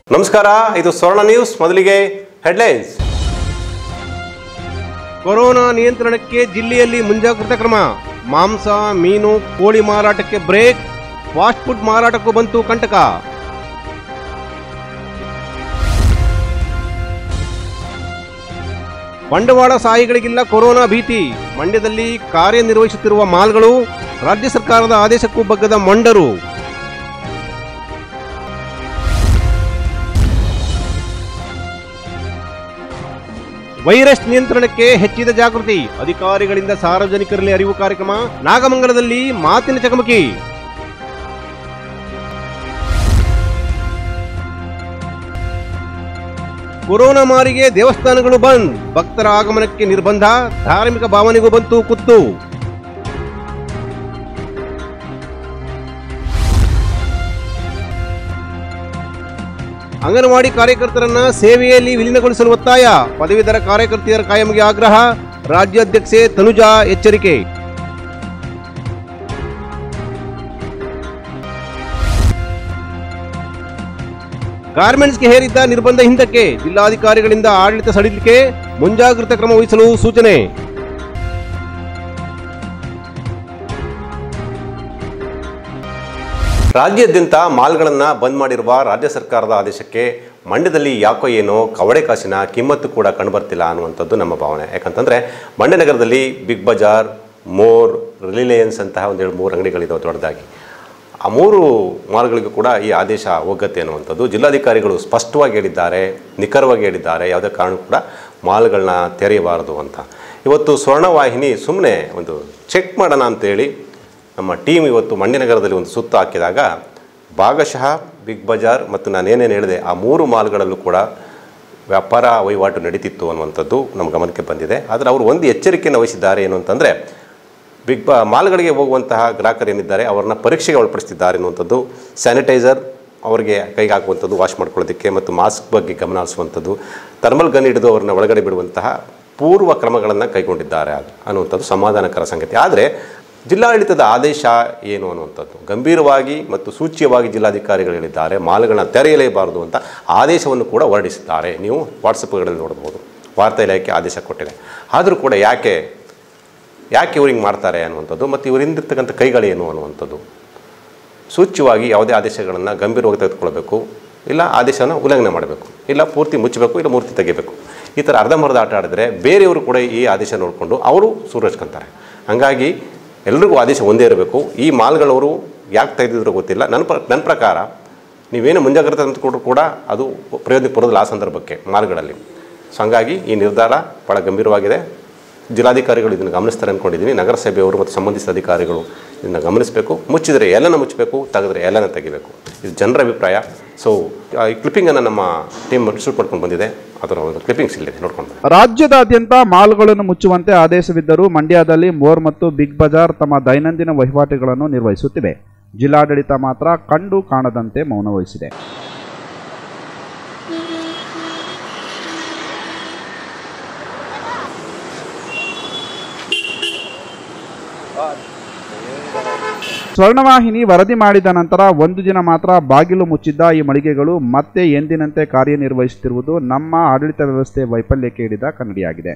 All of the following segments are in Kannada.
ನಮಸ್ಕಾರ ಇದು ಸ್ವರ್ಣ ನ್ಯೂಸ್ ಮೊದಲಿಗೆ ಹೆಡ್ಲೈನ್ಸ್ ಕೊರೋನಾ ನಿಯಂತ್ರಣಕ್ಕೆ ಜಿಲ್ಲೆಯಲ್ಲಿ ಮುಂಜಾಗ್ರತಾ ಕ್ರಮ ಮಾಂಸ ಮೀನು ಕೋಳಿ ಮಾರಾಟಕ್ಕೆ ಬ್ರೇಕ್ ಫಾಸ್ಟ್ ಫುಡ್ ಮಾರಾಟಕ್ಕೂ ಬಂತು ಕಂಟಕ ಬಂಡವಾಳ ಸಾಯಿಗಳಿಗಿಲ್ಲ ಕೊರೋನಾ ಭೀತಿ ಮಂಡ್ಯದಲ್ಲಿ ಕಾರ್ಯನಿರ್ವಹಿಸುತ್ತಿರುವ ಮಾಲ್ಗಳು ರಾಜ್ಯ ಸರ್ಕಾರದ ಆದೇಶಕ್ಕೂ ಬಗ್ಗದ ಮೊಂಡರು ವೈರಸ್ ನಿಯಂತ್ರಣಕ್ಕೆ ಹೆಚ್ಚಿದ ಜಾಗೃತಿ ಅಧಿಕಾರಿಗಳಿಂದ ಸಾರ್ವಜನಿಕರಲ್ಲಿ ಅರಿವು ಕಾರ್ಯಕ್ರಮ ನಾಗಮಂಗಲದಲ್ಲಿ ಮಾತಿನ ಚಕಮಕಿ ಕೊರೋನಾ ಮಾರಿಗೆ ದೇವಸ್ಥಾನಗಳು ಬಂದ್ ಭಕ್ತರ ಆಗಮನಕ್ಕೆ ನಿರ್ಬಂಧ ಧಾರ್ಮಿಕ ಭಾವನೆಗೂ ಬಂತು ಕುತ್ತು ಅಂಗನವಾಡಿ ಕಾರ್ಯಕರ್ತರನ್ನ ಸೇವೆಯಲ್ಲಿ ವಿಲೀನಗೊಳಿಸಲು ಒತ್ತಾಯ ಪದವೀಧರ ಕಾರ್ಯಕರ್ತೆಯರ ಕಾಯಂಗೆ ಆಗ್ರಹ ರಾಜ್ಯಾಧ್ಯಕ್ಷೆ ತನುಜಾ ಎಚ್ಚರಿಕೆ ಗಾರ್ಮೆಂಟ್ಸ್ಗೆ ಹೇರಿದ್ದ ನಿರ್ಬಂಧ ಹಿಂದಕ್ಕೆ ಜಿಲ್ಲಾಧಿಕಾರಿಗಳಿಂದ ಆಡಳಿತ ಸಡಿಲಿಕೆ ಮುಂಜಾಗ್ರತಾ ಕ್ರಮ ವಹಿಸಲು ಸೂಚನೆ ರಾಜ್ಯಾದ್ಯಂತ ಮಾಲ್ಗಳನ್ನು ಬಂದ್ ಮಾಡಿರುವ ರಾಜ್ಯ ಸರ್ಕಾರದ ಆದೇಶಕ್ಕೆ ಮಂಡ್ಯದಲ್ಲಿ ಯಾಕೋ ಏನೋ ಕವಡೆ ಕಾಸಿನ ಕಿಮ್ಮತ್ತು ಕೂಡ ಕಂಡುಬರ್ತಿಲ್ಲ ಅನ್ನುವಂಥದ್ದು ನಮ್ಮ ಭಾವನೆ ಯಾಕಂತಂದರೆ ಮಂಡ್ಯ ನಗರದಲ್ಲಿ ಬಿಗ್ ಬಜಾರ್ ಮೋರ್ ರಿಲಿಯನ್ಸ್ ಅಂತಹ ಒಂದೆರಡು ಮೂರು ಅಂಗಡಿಗಳಿದಾವೆ ದೊಡ್ಡದಾಗಿ ಆ ಮೂರು ಮಾಲ್ಗಳಿಗೂ ಕೂಡ ಈ ಆದೇಶ ಹೋಗತ್ತೆ ಅನ್ನುವಂಥದ್ದು ಜಿಲ್ಲಾಧಿಕಾರಿಗಳು ಸ್ಪಷ್ಟವಾಗಿ ಹೇಳಿದ್ದಾರೆ ನಿಖರವಾಗಿ ಹೇಳಿದ್ದಾರೆ ಯಾವುದೇ ಕಾರಣಕ್ಕೂ ಕೂಡ ಮಾಲ್ಗಳನ್ನ ತೆರೆಯಬಾರದು ಅಂತ ಇವತ್ತು ಸ್ವರ್ಣವಾಹಿನಿ ಸುಮ್ಮನೆ ಒಂದು ಚೆಕ್ ಮಾಡೋಣ ಅಂತೇಳಿ ನಮ್ಮ ಟೀಮ್ ಇವತ್ತು ಮಂಡ್ಯ ನಗರದಲ್ಲಿ ಒಂದು ಸುತ್ತು ಹಾಕಿದಾಗ ಭಾಗಶಃ ಬಿಗ್ ಬಜಾರ್ ಮತ್ತು ನಾನು ಏನೇನು ಹೇಳಿದೆ ಆ ಮೂರು ಮಾಲ್ಗಳಲ್ಲೂ ಕೂಡ ವ್ಯಾಪಾರ ವಹಿವಾಟು ನಡೀತಿತ್ತು ಅನ್ನುವಂಥದ್ದು ನಮ್ಮ ಗಮನಕ್ಕೆ ಬಂದಿದೆ ಆದರೆ ಅವರು ಒಂದು ಎಚ್ಚರಿಕೆಯನ್ನು ವಹಿಸಿದ್ದಾರೆ ಏನು ಅಂತಂದರೆ ಬಿಗ್ ಬಾ ಮಾಲ್ಗಳಿಗೆ ಹೋಗುವಂತಹ ಗ್ರಾಹಕರು ಏನಿದ್ದಾರೆ ಅವ್ರನ್ನ ಪರೀಕ್ಷೆಗೆ ಒಳಪಡಿಸ್ತಿದ್ದಾರೆ ಅನ್ನುವಂಥದ್ದು ಸ್ಯಾನಿಟೈಸರ್ ಅವರಿಗೆ ಕೈಗೆ ಹಾಕುವಂಥದ್ದು ವಾಶ್ ಮಾಡ್ಕೊಳ್ಳೋದಕ್ಕೆ ಮತ್ತು ಮಾಸ್ಕ್ ಬಗ್ಗೆ ಗಮನ ಹರಿಸುವಂಥದ್ದು ಥರ್ಮಲ್ ಗನ್ ಹಿಡಿದು ಅವ್ರನ್ನ ಒಳಗಡೆ ಬಿಡುವಂತಹ ಪೂರ್ವ ಕ್ರಮಗಳನ್ನು ಕೈಗೊಂಡಿದ್ದಾರೆ ಅನ್ನುವಂಥದ್ದು ಸಮಾಧಾನಕರ ಸಂಗತಿ ಆದರೆ ಜಿಲ್ಲಾಡಳಿತದ ಆದೇಶ ಏನು ಅನ್ನುವಂಥದ್ದು ಗಂಭೀರವಾಗಿ ಮತ್ತು ಸೂಚ್ಯವಾಗಿ ಜಿಲ್ಲಾಧಿಕಾರಿಗಳು ಹೇಳಿದ್ದಾರೆ ಮಾಲ್ಗಳನ್ನ ತೆರೆಯಲೇಬಾರದು ಅಂತ ಆದೇಶವನ್ನು ಕೂಡ ಹೊರಡಿಸಿದ್ದಾರೆ ನೀವು ವಾಟ್ಸಪ್ಗಳಲ್ಲಿ ನೋಡ್ಬೋದು ವಾರ್ತಾ ಇಲಾಖೆ ಆದೇಶ ಕೊಟ್ಟಿದೆ ಆದರೂ ಕೂಡ ಯಾಕೆ ಯಾಕೆ ಇವ್ರು ಹಿಂಗೆ ಮಾಡ್ತಾರೆ ಅನ್ನುವಂಥದ್ದು ಮತ್ತು ಇವರಿಂದಿರ್ತಕ್ಕಂಥ ಕೈಗಳೇನು ಅನ್ನುವಂಥದ್ದು ಸೂಚ್ಯವಾಗಿ ಯಾವುದೇ ಆದೇಶಗಳನ್ನು ಗಂಭೀರವಾಗಿ ತೆಗೆದುಕೊಳ್ಬೇಕು ಇಲ್ಲ ಆದೇಶನ ಉಲ್ಲಂಘನೆ ಮಾಡಬೇಕು ಇಲ್ಲ ಪೂರ್ತಿ ಮುಚ್ಚಬೇಕು ಇಲ್ಲ ಮೂರ್ತಿ ತೆಗಿಬೇಕು ಈ ಥರ ಅರ್ಧಂಬರ್ಧ ಆಟ ಆಡಿದ್ರೆ ಬೇರೆಯವರು ಕೂಡ ಈ ಆದೇಶ ನೋಡಿಕೊಂಡು ಅವರು ಸೂರಜ್ಕೊಂತಾರೆ ಹಾಗಾಗಿ ಎಲ್ರಿಗೂ ಆದೇಶ ಒಂದೇ ಇರಬೇಕು ಈ ಮಾಲ್ಗಳವರು ಯಾಕೆ ತೆಗೆದಿದ್ರು ಗೊತ್ತಿಲ್ಲ ನನ್ನ ಪ್ರ ನನ್ನ ಪ್ರಕಾರ ನೀವೇನು ಮುಂಜಾಗ್ರತೆ ತಂದುಕೊಂಡ್ರು ಕೂಡ ಅದು ಪ್ರಯೋಜನಕ್ಕೆ ಬರೋದಿಲ್ಲ ಆ ಸಂದರ್ಭಕ್ಕೆ ಮಾಲ್ಗಳಲ್ಲಿ ಸೊ ಹಂಗಾಗಿ ಈ ನಿರ್ಧಾರ ಭಾಳ ಗಂಭೀರವಾಗಿದೆ ಜಿಲ್ಲಾಧಿಕಾರಿಗಳು ಇದನ್ನು ಗಮನಿಸ್ತಾರೆ ಅಂದ್ಕೊಂಡಿದ್ದೀನಿ ನಗರಸಭೆಯವರು ಮತ್ತು ಸಂಬಂಧಿಸಿದ ಅಧಿಕಾರಿಗಳು ಇದನ್ನು ಗಮನಿಸಬೇಕು ಮುಚ್ಚಿದರೆ ಎಲ್ಲನ ಮುಚ್ಚಬೇಕು ತೆಗೆದ್ರೆ ಎಲ್ಲನ ತೆಗಿಬೇಕು ಇದು ಜನರ ಅಭಿಪ್ರಾಯ ಸೊ ಈ ಕ್ಲಿಪ್ಪಿಂಗನ್ನು ನಮ್ಮ ಟೀಮ್ ಶೂಟ್ ಮಾಡ್ಕೊಂಡು ಬಂದಿದೆ ಅದರ ಒಂದು ಕ್ಲಿಪ್ಪಿಂಗ್ಸ್ ಇಲ್ಲಿದೆ ನೋಡ್ಕೊಂಡು ಬನ್ನಿ. ರಾಜ್ಯದಾದ್ಯಂತ ಮಾಲ್ಗಳನ್ನು ಮುಚ್ಚುವಂತೆ ಆದೇಶವಿದ್ದರೂ ಮಂಡ್ಯದಲ್ಲಿ ಮೋರ್ ಮತ್ತು ಬಿಗ್ ಬಜಾರ್ ತಮ್ಮ ದೈನಂದಿನ ವಹಿವಾಟುಗಳನ್ನು ನಿರ್ವಹಿಸುತ್ತಿವೆ ಜಿಲ್ಲಾಡಳಿತ ಮಾತ್ರ ಕಂಡು ಕಾಣದಂತೆ ಮೌನ ವಹಿಸಿದೆ ಸ್ವರ್ಣವಾಹಿನಿ ವರದಿ ಮಾಡಿದ ನಂತರ ಒಂದು ದಿನ ಮಾತ್ರ ಬಾಗಿಲು ಮುಚ್ಚಿದ್ದ ಈ ಮಳಿಗೆಗಳು ಮತ್ತೆ ಎಂದಿನಂತೆ ಕಾರ್ಯನಿರ್ವಹಿಸುತ್ತಿರುವುದು ನಮ್ಮ ಆಡಳಿತ ವ್ಯವಸ್ಥೆ ವೈಫಲ್ಯಕ್ಕೆ ಹಿಡಿದ ಕನ್ನಡಿಯಾಗಿದೆ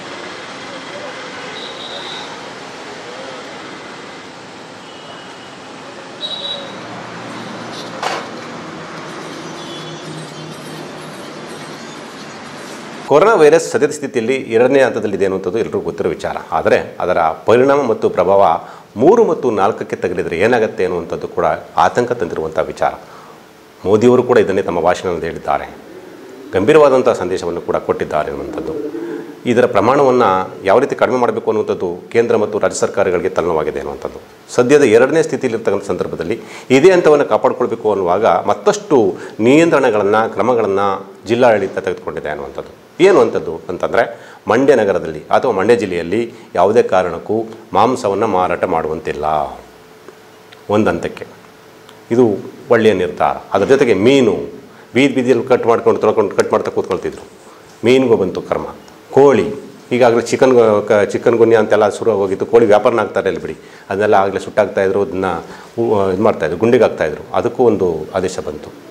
ಕೊರೋನಾ ವೈರಸ್ ಸದ್ಯದ ಸ್ಥಿತಿಯಲ್ಲಿ ಎರಡನೇ ಹಂತದಲ್ಲಿದೆ ಅನ್ನುವಂಥದ್ದು ಎಲ್ಲರಿಗೂ ಗೊತ್ತಿರೋ ವಿಚಾರ ಆದರೆ ಅದರ ಪರಿಣಾಮ ಮತ್ತು ಪ್ರಭಾವ ಮೂರು ಮತ್ತು ನಾಲ್ಕಕ್ಕೆ ತಗಲಿದರೆ ಏನಾಗುತ್ತೆ ಅನ್ನುವಂಥದ್ದು ಕೂಡ ಆತಂಕ ತಂದಿರುವಂಥ ವಿಚಾರ ಮೋದಿಯವರು ಕೂಡ ಇದನ್ನೇ ತಮ್ಮ ಭಾಷಣದಲ್ಲಿ ಹೇಳಿದ್ದಾರೆ ಗಂಭೀರವಾದಂಥ ಸಂದೇಶವನ್ನು ಕೂಡ ಕೊಟ್ಟಿದ್ದಾರೆ ಅನ್ನುವಂಥದ್ದು ಇದರ ಪ್ರಮಾಣವನ್ನು ಯಾವ ರೀತಿ ಕಡಿಮೆ ಮಾಡಬೇಕು ಅನ್ನುವಂಥದ್ದು ಕೇಂದ್ರ ಮತ್ತು ರಾಜ್ಯ ಸರ್ಕಾರಗಳಿಗೆ ತಲೆನೋವಾಗಿದೆ ಅನ್ನುವಂಥದ್ದು ಸದ್ಯದ ಎರಡನೇ ಸ್ಥಿತಿಯಲ್ಲಿರ್ತಕ್ಕಂಥ ಸಂದರ್ಭದಲ್ಲಿ ಇದೇ ಹಂತವನ್ನು ಕಾಪಾಡಿಕೊಳ್ಬೇಕು ಅನ್ನುವಾಗ ಮತ್ತಷ್ಟು ನಿಯಂತ್ರಣಗಳನ್ನು ಕ್ರಮಗಳನ್ನು ಜಿಲ್ಲಾಡಳಿತ ತೆಗೆದುಕೊಂಡಿದೆ ಅನ್ನುವಂಥದ್ದು ಏನು ಅಂಥದ್ದು ಅಂತಂದರೆ ಮಂಡ್ಯ ನಗರದಲ್ಲಿ ಅಥವಾ ಮಂಡ್ಯ ಜಿಲ್ಲೆಯಲ್ಲಿ ಯಾವುದೇ ಕಾರಣಕ್ಕೂ ಮಾಂಸವನ್ನು ಮಾರಾಟ ಮಾಡುವಂತಿಲ್ಲ ಒಂದು ಹಂತಕ್ಕೆ ಇದು ಒಳ್ಳೆಯ ನಿರ್ಧಾರ ಅದರ ಜೊತೆಗೆ ಮೀನು ಬೀದಿ ಬೀದಿಯಲ್ಲಿ ಕಟ್ ಮಾಡ್ಕೊಂಡು ತೊಳ್ಕೊಂಡು ಕಟ್ ಮಾಡ್ತಾ ಕೂತ್ಕೊಳ್ತಿದ್ರು ಮೀನಿಗೂ ಬಂತು ಕರ್ಮ ಕೋಳಿ ಈಗಾಗಲೇ ಚಿಕನ್ ಚಿಕನ್ ಗುನ್ಯ ಅಂತೆಲ್ಲ ಶುರು ಹೋಗಿತ್ತು ಕೋಳಿ ವ್ಯಾಪಾರನ ಆಗ್ತಾರೆ ಅಲ್ಲಿ ಬಿಡಿ ಅದನ್ನೆಲ್ಲ ಆಗಲೇ ಸುಟ್ಟಾಗ್ತಾಯಿದ್ರು ಅದನ್ನು ಇದು ಮಾಡ್ತಾಯಿದ್ರು ಗುಂಡಿಗೆ ಹಾಕ್ತಾಯಿದ್ರು ಅದಕ್ಕೂ ಒಂದು ಆದೇಶ ಬಂತು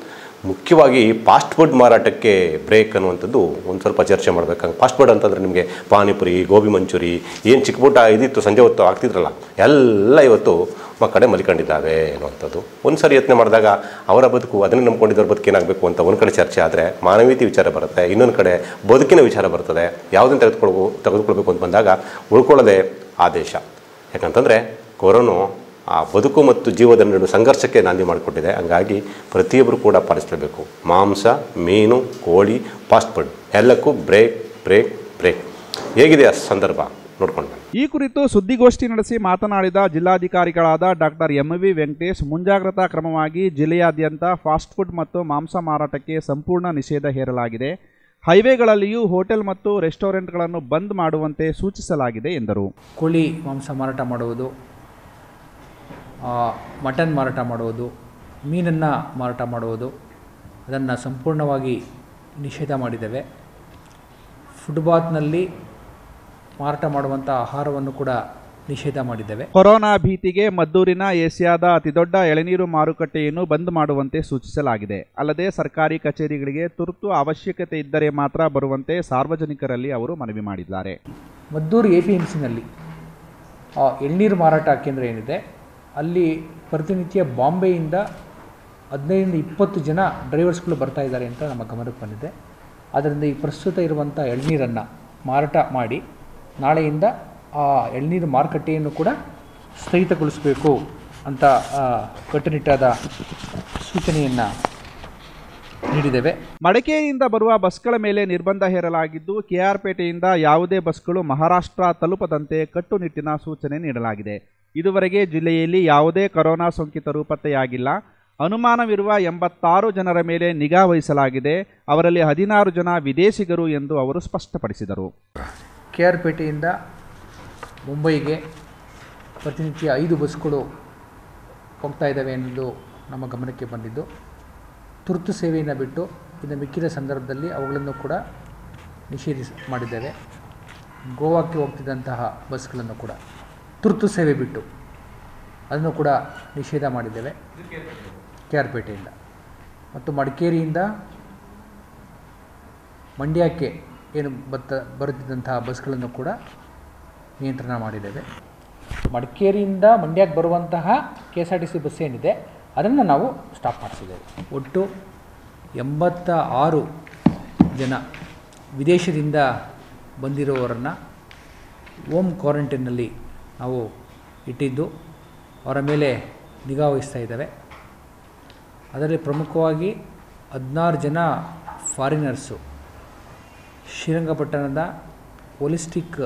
ಮುಖ್ಯವಾಗಿ ಫಾಸ್ಟ್ ಫುಡ್ ಮಾರಾಟಕ್ಕೆ ಬ್ರೇಕ್ ಅನ್ನುವಂಥದ್ದು ಒಂದು ಸ್ವಲ್ಪ ಚರ್ಚೆ ಮಾಡಬೇಕು ಫಾಸ್ಟ್ ಫುಡ್ ಅಂತಂದರೆ ನಿಮಗೆ ಪಾನಿಪುರಿ ಗೋಬಿ ಮಂಚೂರಿ ಏನು ಚಿಕ್ಕ ಪುಟ್ಟ ಇದಿತ್ತು ಸಂಜೆ ಹೊತ್ತು ಆಗ್ತಿದ್ರಲ್ಲ ಎಲ್ಲ ಇವತ್ತು ಮ ಕಡೆ ಮಲಿಕೊಂಡಿದ್ದಾವೆ ಅನ್ನುವಂಥದ್ದು ಒಂದು ಸರಿ ಯತ್ನ ಮಾಡಿದಾಗ ಅವರ ಬದುಕು ಅದನ್ನೇ ನಂಬ್ಕೊಂಡಿದ್ದವ್ರ ಬದುಕು ಏನಾಗಬೇಕು ಅಂತ ಒಂದು ಕಡೆ ಚರ್ಚೆ ಆದರೆ ಮಾನವೀಯತೆ ವಿಚಾರ ಬರುತ್ತೆ ಇನ್ನೊಂದು ಕಡೆ ಬದುಕಿನ ವಿಚಾರ ಬರ್ತದೆ ಯಾವುದನ್ನು ತೆಗೆದುಕೊಳ್ಬೇಕು ತೆಗೆದುಕೊಳ್ಬೇಕು ಅಂತ ಬಂದಾಗ ಉಳ್ಕೊಳ್ಳೋದೇ ಆದೇಶ ಯಾಕಂತಂದರೆ ಕೊರೋನಾ ಆ ಬದುಕು ಮತ್ತು ಜೀವದ ನಡುವೆ ಸಂಘರ್ಷಕ್ಕೆ ನಾಂದಿ ಮಾಡಿಕೊಟ್ಟಿದೆ ಹಂಗಾಗಿ ಪ್ರತಿಯೊಬ್ಬರು ಕೂಡ ಪಾಲಿಸಲೇಬೇಕು ಮಾಂಸ ಮೀನು ಕೋಳಿ ಫಾಸ್ಟ್ ಫುಡ್ ಎಲ್ಲಕ್ಕೂ ಬ್ರೇಕ್ ಬ್ರೇಕ್ ಬ್ರೇಕ್ ಹೇಗಿದೆ ಆ ಸಂದರ್ಭ ನೋಡ್ಕೊಂಡು ಬನ್ನಿ. ಈ ಕುರಿತು ಸುದ್ದಿಗೋಷ್ಠಿ ನಡೆಸಿ ಮಾತನಾಡಿದ ಜಿಲ್ಲಾಧಿಕಾರಿಗಳಾದ ಡಾಕ್ಟರ್ ಎಂ ವಿ ವೆಂಕಟೇಶ್ ಮುಂಜಾಗ್ರತಾ ಕ್ರಮವಾಗಿ ಜಿಲ್ಲೆಯಾದ್ಯಂತ ಫಾಸ್ಟ್ ಫುಡ್ ಮತ್ತು ಮಾಂಸ ಮಾರಾಟಕ್ಕೆ ಸಂಪೂರ್ಣ ನಿಷೇಧ ಹೇರಲಾಗಿದೆ ಹೈವೇಗಳಲ್ಲಿಯೂ ಹೋಟೆಲ್ ಮತ್ತು ರೆಸ್ಟೋರೆಂಟ್ಗಳನ್ನು ಬಂದ್ ಮಾಡುವಂತೆ ಸೂಚಿಸಲಾಗಿದೆ ಎಂದರು ಕೋಳಿ ಮಾಂಸ ಮಾರಾಟ ಮಾಡುವುದು ಆ, ಮಟನ್ ಮಾರಾಟ ಮಾಡುವುದು ಮೀನನ್ನು ಮಾರಾಟ ಮಾಡುವುದು ಅದನ್ನು ಸಂಪೂರ್ಣವಾಗಿ ನಿಷೇಧ ಮಾಡಿದ್ದೇವೆ ಫುಟ್ಬಾತ್ನಲ್ಲಿ ಮಾರಾಟ ಮಾಡುವಂಥ ಆಹಾರವನ್ನು ಕೂಡ ನಿಷೇಧ ಮಾಡಿದ್ದೇವೆ ಕೊರೋನಾ ಭೀತಿಗೆ ಮದ್ದೂರಿನ ಏಷ್ಯಾದ ಅತಿದೊಡ್ಡ ಎಳೆನೀರು ಮಾರುಕಟ್ಟೆಯನ್ನು ಬಂದ್ ಮಾಡುವಂತೆ ಸೂಚಿಸಲಾಗಿದೆ ಅಲ್ಲದೆ ಸರ್ಕಾರಿ ಕಚೇರಿಗಳಿಗೆ ತುರ್ತು ಅವಶ್ಯಕತೆ ಇದ್ದರೆ ಮಾತ್ರ ಬರುವಂತೆ ಸಾರ್ವಜನಿಕರಲ್ಲಿ ಅವರು ಮನವಿ ಮಾಡಿದ್ದಾರೆ ಮದ್ದೂರು ಎ ಪಿ ಎಮ್ ಸಿನಲ್ಲಿ ಎಳ್ನೀರು ಮಾರಾಟ ಕೇಂದ್ರ ಏನಿದೆ ಅಲ್ಲಿ ಪ್ರತಿನಿತ್ಯ ಬಾಂಬೆಯಿಂದ ಹದಿನೈದರಿಂದ ಇಪ್ಪತ್ತು ಜನ ಡ್ರೈವರ್ಸ್ಗಳು ಬರ್ತಾ ಇದ್ದಾರೆ ಅಂತ ನಮ್ಮ ಗಮನಕ್ಕೆ ಬಂದಿದೆ ಆದ್ದರಿಂದ ಈ ಪ್ರಸ್ತುತ ಇರುವಂಥ ಎಳ್ನೀರನ್ನು ಮಾರಾಟ ಮಾಡಿ ನಾಳೆಯಿಂದ ಆ ಎಳ್ನೀರು ಮಾರುಕಟ್ಟೆಯನ್ನು ಕೂಡ ಸ್ಥಗಿತಗೊಳಿಸಬೇಕು ಅಂತ ಆ, ಕಟ್ಟುನಿಟ್ಟಾದ ಸೂಚನೆಯನ್ನು ನೀಡಿದ್ದೇವೆ ಮಡಿಕೇರಿಯಿಂದ ಬರುವ ಬಸ್ಗಳ ಮೇಲೆ ನಿರ್ಬಂಧ ಹೇರಲಾಗಿದ್ದು ಕೆಆರ್ಪೇಟೆಯಿಂದ ಯಾವುದೇ ಬಸ್ಗಳು ಮಹಾರಾಷ್ಟ್ರ ತಲುಪದಂತೆ ಕಟ್ಟುನಿಟ್ಟಿನ ಸೂಚನೆ ನೀಡಲಾಗಿದೆ ಇದುವರೆಗೆ ಜಿಲ್ಲೆಯಲ್ಲಿ ಯಾವುದೇ ಕೊರೋನಾ ಸೋಂಕಿತರು ಪತ್ತೆಯಾಗಿಲ್ಲ ಅನುಮಾನವಿರುವ ಎಂಬತ್ತಾರು ಜನರ ಮೇಲೆ ನಿಗಾ ವಹಿಸಲಾಗಿದೆ ಅವರಲ್ಲಿ ಹದಿನಾರು ಜನ ವಿದೇಶಿಗರು ಎಂದು ಅವರು ಸ್ಪಷ್ಟಪಡಿಸಿದರು ಕೆ ಆರ್ ಪೇಟೆಯಿಂದ ಮುಂಬೈಗೆ ಪ್ರತಿನಿತ್ಯ ಐದು ಬಸ್ಗಳು ಹೋಗ್ತಾ ಇದ್ದಾವೆ ಅನ್ನೋದು ನಮ್ಮ ಗಮನಕ್ಕೆ ಬಂದಿದ್ದು ತುರ್ತು ಸೇವೆಯನ್ನು ಬಿಟ್ಟು ಇನ್ನು ಮಿಕ್ಕಿದ ಸಂದರ್ಭದಲ್ಲಿ ಅವುಗಳನ್ನು ಕೂಡ ನಿಷೇಧಿಸ ಮಾಡಿದ್ದೇವೆ ಗೋವಾಕ್ಕೆ ಹೋಗ್ತಿದ್ದಂತಹ ಬಸ್ಗಳನ್ನು ಕೂಡ ತುರ್ತು ಸೇವೆ ಬಿಟ್ಟು ಅದನ್ನು ಕೂಡ ನಿಷೇಧ ಮಾಡಿದ್ದೇವೆ ಕೆ ಆರ್ ಪೇಟೆಯಿಂದ ಮತ್ತು ಮಡಿಕೇರಿಯಿಂದ ಮಂಡ್ಯಕ್ಕೆ ಏನು ಬತ್ತ ಬರುತ್ತಿದ್ದಂತಹ ಬಸ್ಗಳನ್ನು ಕೂಡ ನಿಯಂತ್ರಣ ಮಾಡಿದ್ದೇವೆ ಮಡಿಕೇರಿಯಿಂದ ಮಂಡ್ಯಕ್ಕೆ ಬರುವಂತಹ K S R T C bus ಏನಿದೆ ಅದನ್ನು ನಾವು ಸ್ಟಾಪ್ ಮಾಡಿಸಿದ್ದೇವೆ ಒಟ್ಟು ಎಂಬತ್ತ ಆರು ಜನ ವಿದೇಶದಿಂದ ಬಂದಿರುವವರನ್ನು ಹೋಮ್ ಕ್ವಾರಂಟೈನ್ನಲ್ಲಿ ನಾವು ಇಟ್ಟಿದ್ದು ಅವರ ಮೇಲೆ ನಿಗಾ ವಹಿಸ್ತಾ ಇದ್ದೇವೆ ಅದರಲ್ಲಿ ಪ್ರಮುಖವಾಗಿ ಹದಿನಾರು ಜನ ಫಾರಿನರ್ಸು ಶ್ರೀರಂಗಪಟ್ಟಣದ ಹೋಲಿಸ್ಟಿಕ್